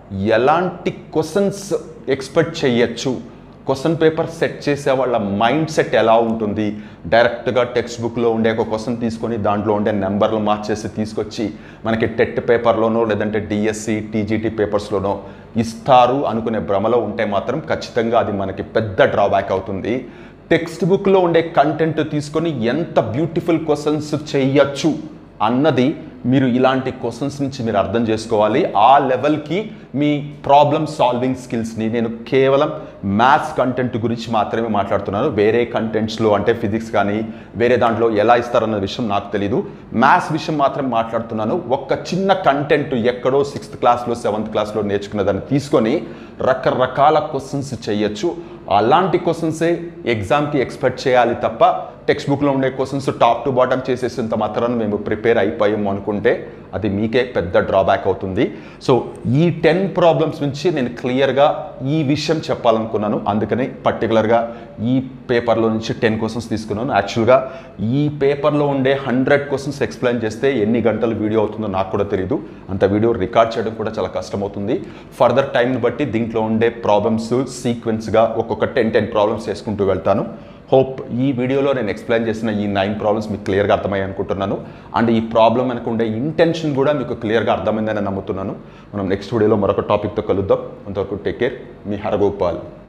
ఎలాంటి క్వశ్చన్స్ ఎక్స్పెక్ట్ చేయొచ్చు క్వశ్చన్ పేపర్ సెట్ చేసే వాళ్ళ మైండ్ సెట్ ఎలా ఉంటుంది డైరెక్ట్గా టెక్స్ట్ బుక్లో ఉండే ఒక క్వశ్చన్ తీసుకొని దాంట్లో ఉండే నెంబర్లు మార్చేసి తీసుకొచ్చి మనకి టెట్ పేపర్లోనో లేదంటే డిఎస్సి టీజీటీ పేపర్స్లోనో ఇస్తారు అనుకునే భ్రమలో ఉంటే మాత్రం ఖచ్చితంగా అది మనకి పెద్ద డ్రాబ్యాక్ అవుతుంది టెక్స్ట్ బుక్లో ఉండే కంటెంట్ తీసుకొని ఎంత బ్యూటిఫుల్ క్వశ్చన్స్ చేయొచ్చు అన్నది మీరు ఇలాంటి క్వశ్చన్స్ నుంచి మీరు అర్థం చేసుకోవాలి ఆ లెవెల్కి మీ ప్రాబ్లమ్ సాల్వింగ్ స్కిల్స్ని నేను కేవలం మ్యాథ్స్ కంటెంట్ గురించి మాత్రమే మాట్లాడుతున్నాను వేరే కంటెంట్స్లో అంటే ఫిజిక్స్ కానీ వేరే దాంట్లో ఎలా ఇస్తారన్న విషయం నాకు తెలీదు మ్యాథ్స్ విషయం మాత్రం మాట్లాడుతున్నాను ఒక్క చిన్న కంటెంట్ ఎక్కడో సిక్స్త్ క్లాస్లో సెవెంత్ క్లాస్లో నేర్చుకున్న దాన్ని తీసుకొని రకరకాల క్వశ్చన్స్ చేయొచ్చు అలాంటి క్వశ్చన్సే ఎగ్జామ్కి ఎక్స్పెక్ట్ చేయాలి తప్ప టెక్స్ట్ బుక్లో ఉండే క్వశ్చన్స్ టాప్ టు బాటమ్ చేసేసినంత మాత్రాన మేము ప్రిపేర్ అయిపోయాము అనుకుంటే అది మీకే పెద్ద డ్రాబ్యాక్ అవుతుంది సో ఈ టెన్ ప్రాబ్లమ్స్ నుంచి నేను క్లియర్గా ఈ విషయం చెప్పాలనుకున్నాను అందుకని పర్టికులర్గా ఈ పేపర్లో నుంచి టెన్ క్వశ్చన్స్ తీసుకున్నాను యాక్చువల్గా ఈ పేపర్లో ఉండే హండ్రెడ్ క్వశ్చన్స్ ఎక్స్ప్లెయిన్ చేస్తే ఎన్ని గంటలు వీడియో అవుతుందో నాకు కూడా తెలియదు అంత వీడియో రికార్డ్ చేయడం కూడా చాలా కష్టమవుతుంది ఫర్దర్ టైంని బట్టి దీంట్లో ఉండే ప్రాబ్లమ్స్ సీక్వెన్స్గా ఒక్కొక్క టెన్ టెన్ ప్రాబ్లమ్స్ చేసుకుంటూ వెళ్తాను హోప్ ఈ వీడియోలో నేను ఎక్స్ప్లెయిన్ చేసిన ఈ నైన్ ప్రాబ్లమ్స్ మీకు క్లియర్గా అర్థమయ్యాయి అనుకుంటున్నాను అండ్ ఈ ప్రాబ్లం వెనక ఉండే ఇంటెన్షన్ కూడా మీకు క్లియర్గా అర్థమైందని నమ్ముతున్నాను మనం నెక్స్ట్ వీడియోలో మరొక టాపిక్తో కలుద్దాం అంతవరకు టేక్ కేర్ మీ హరగోపాల్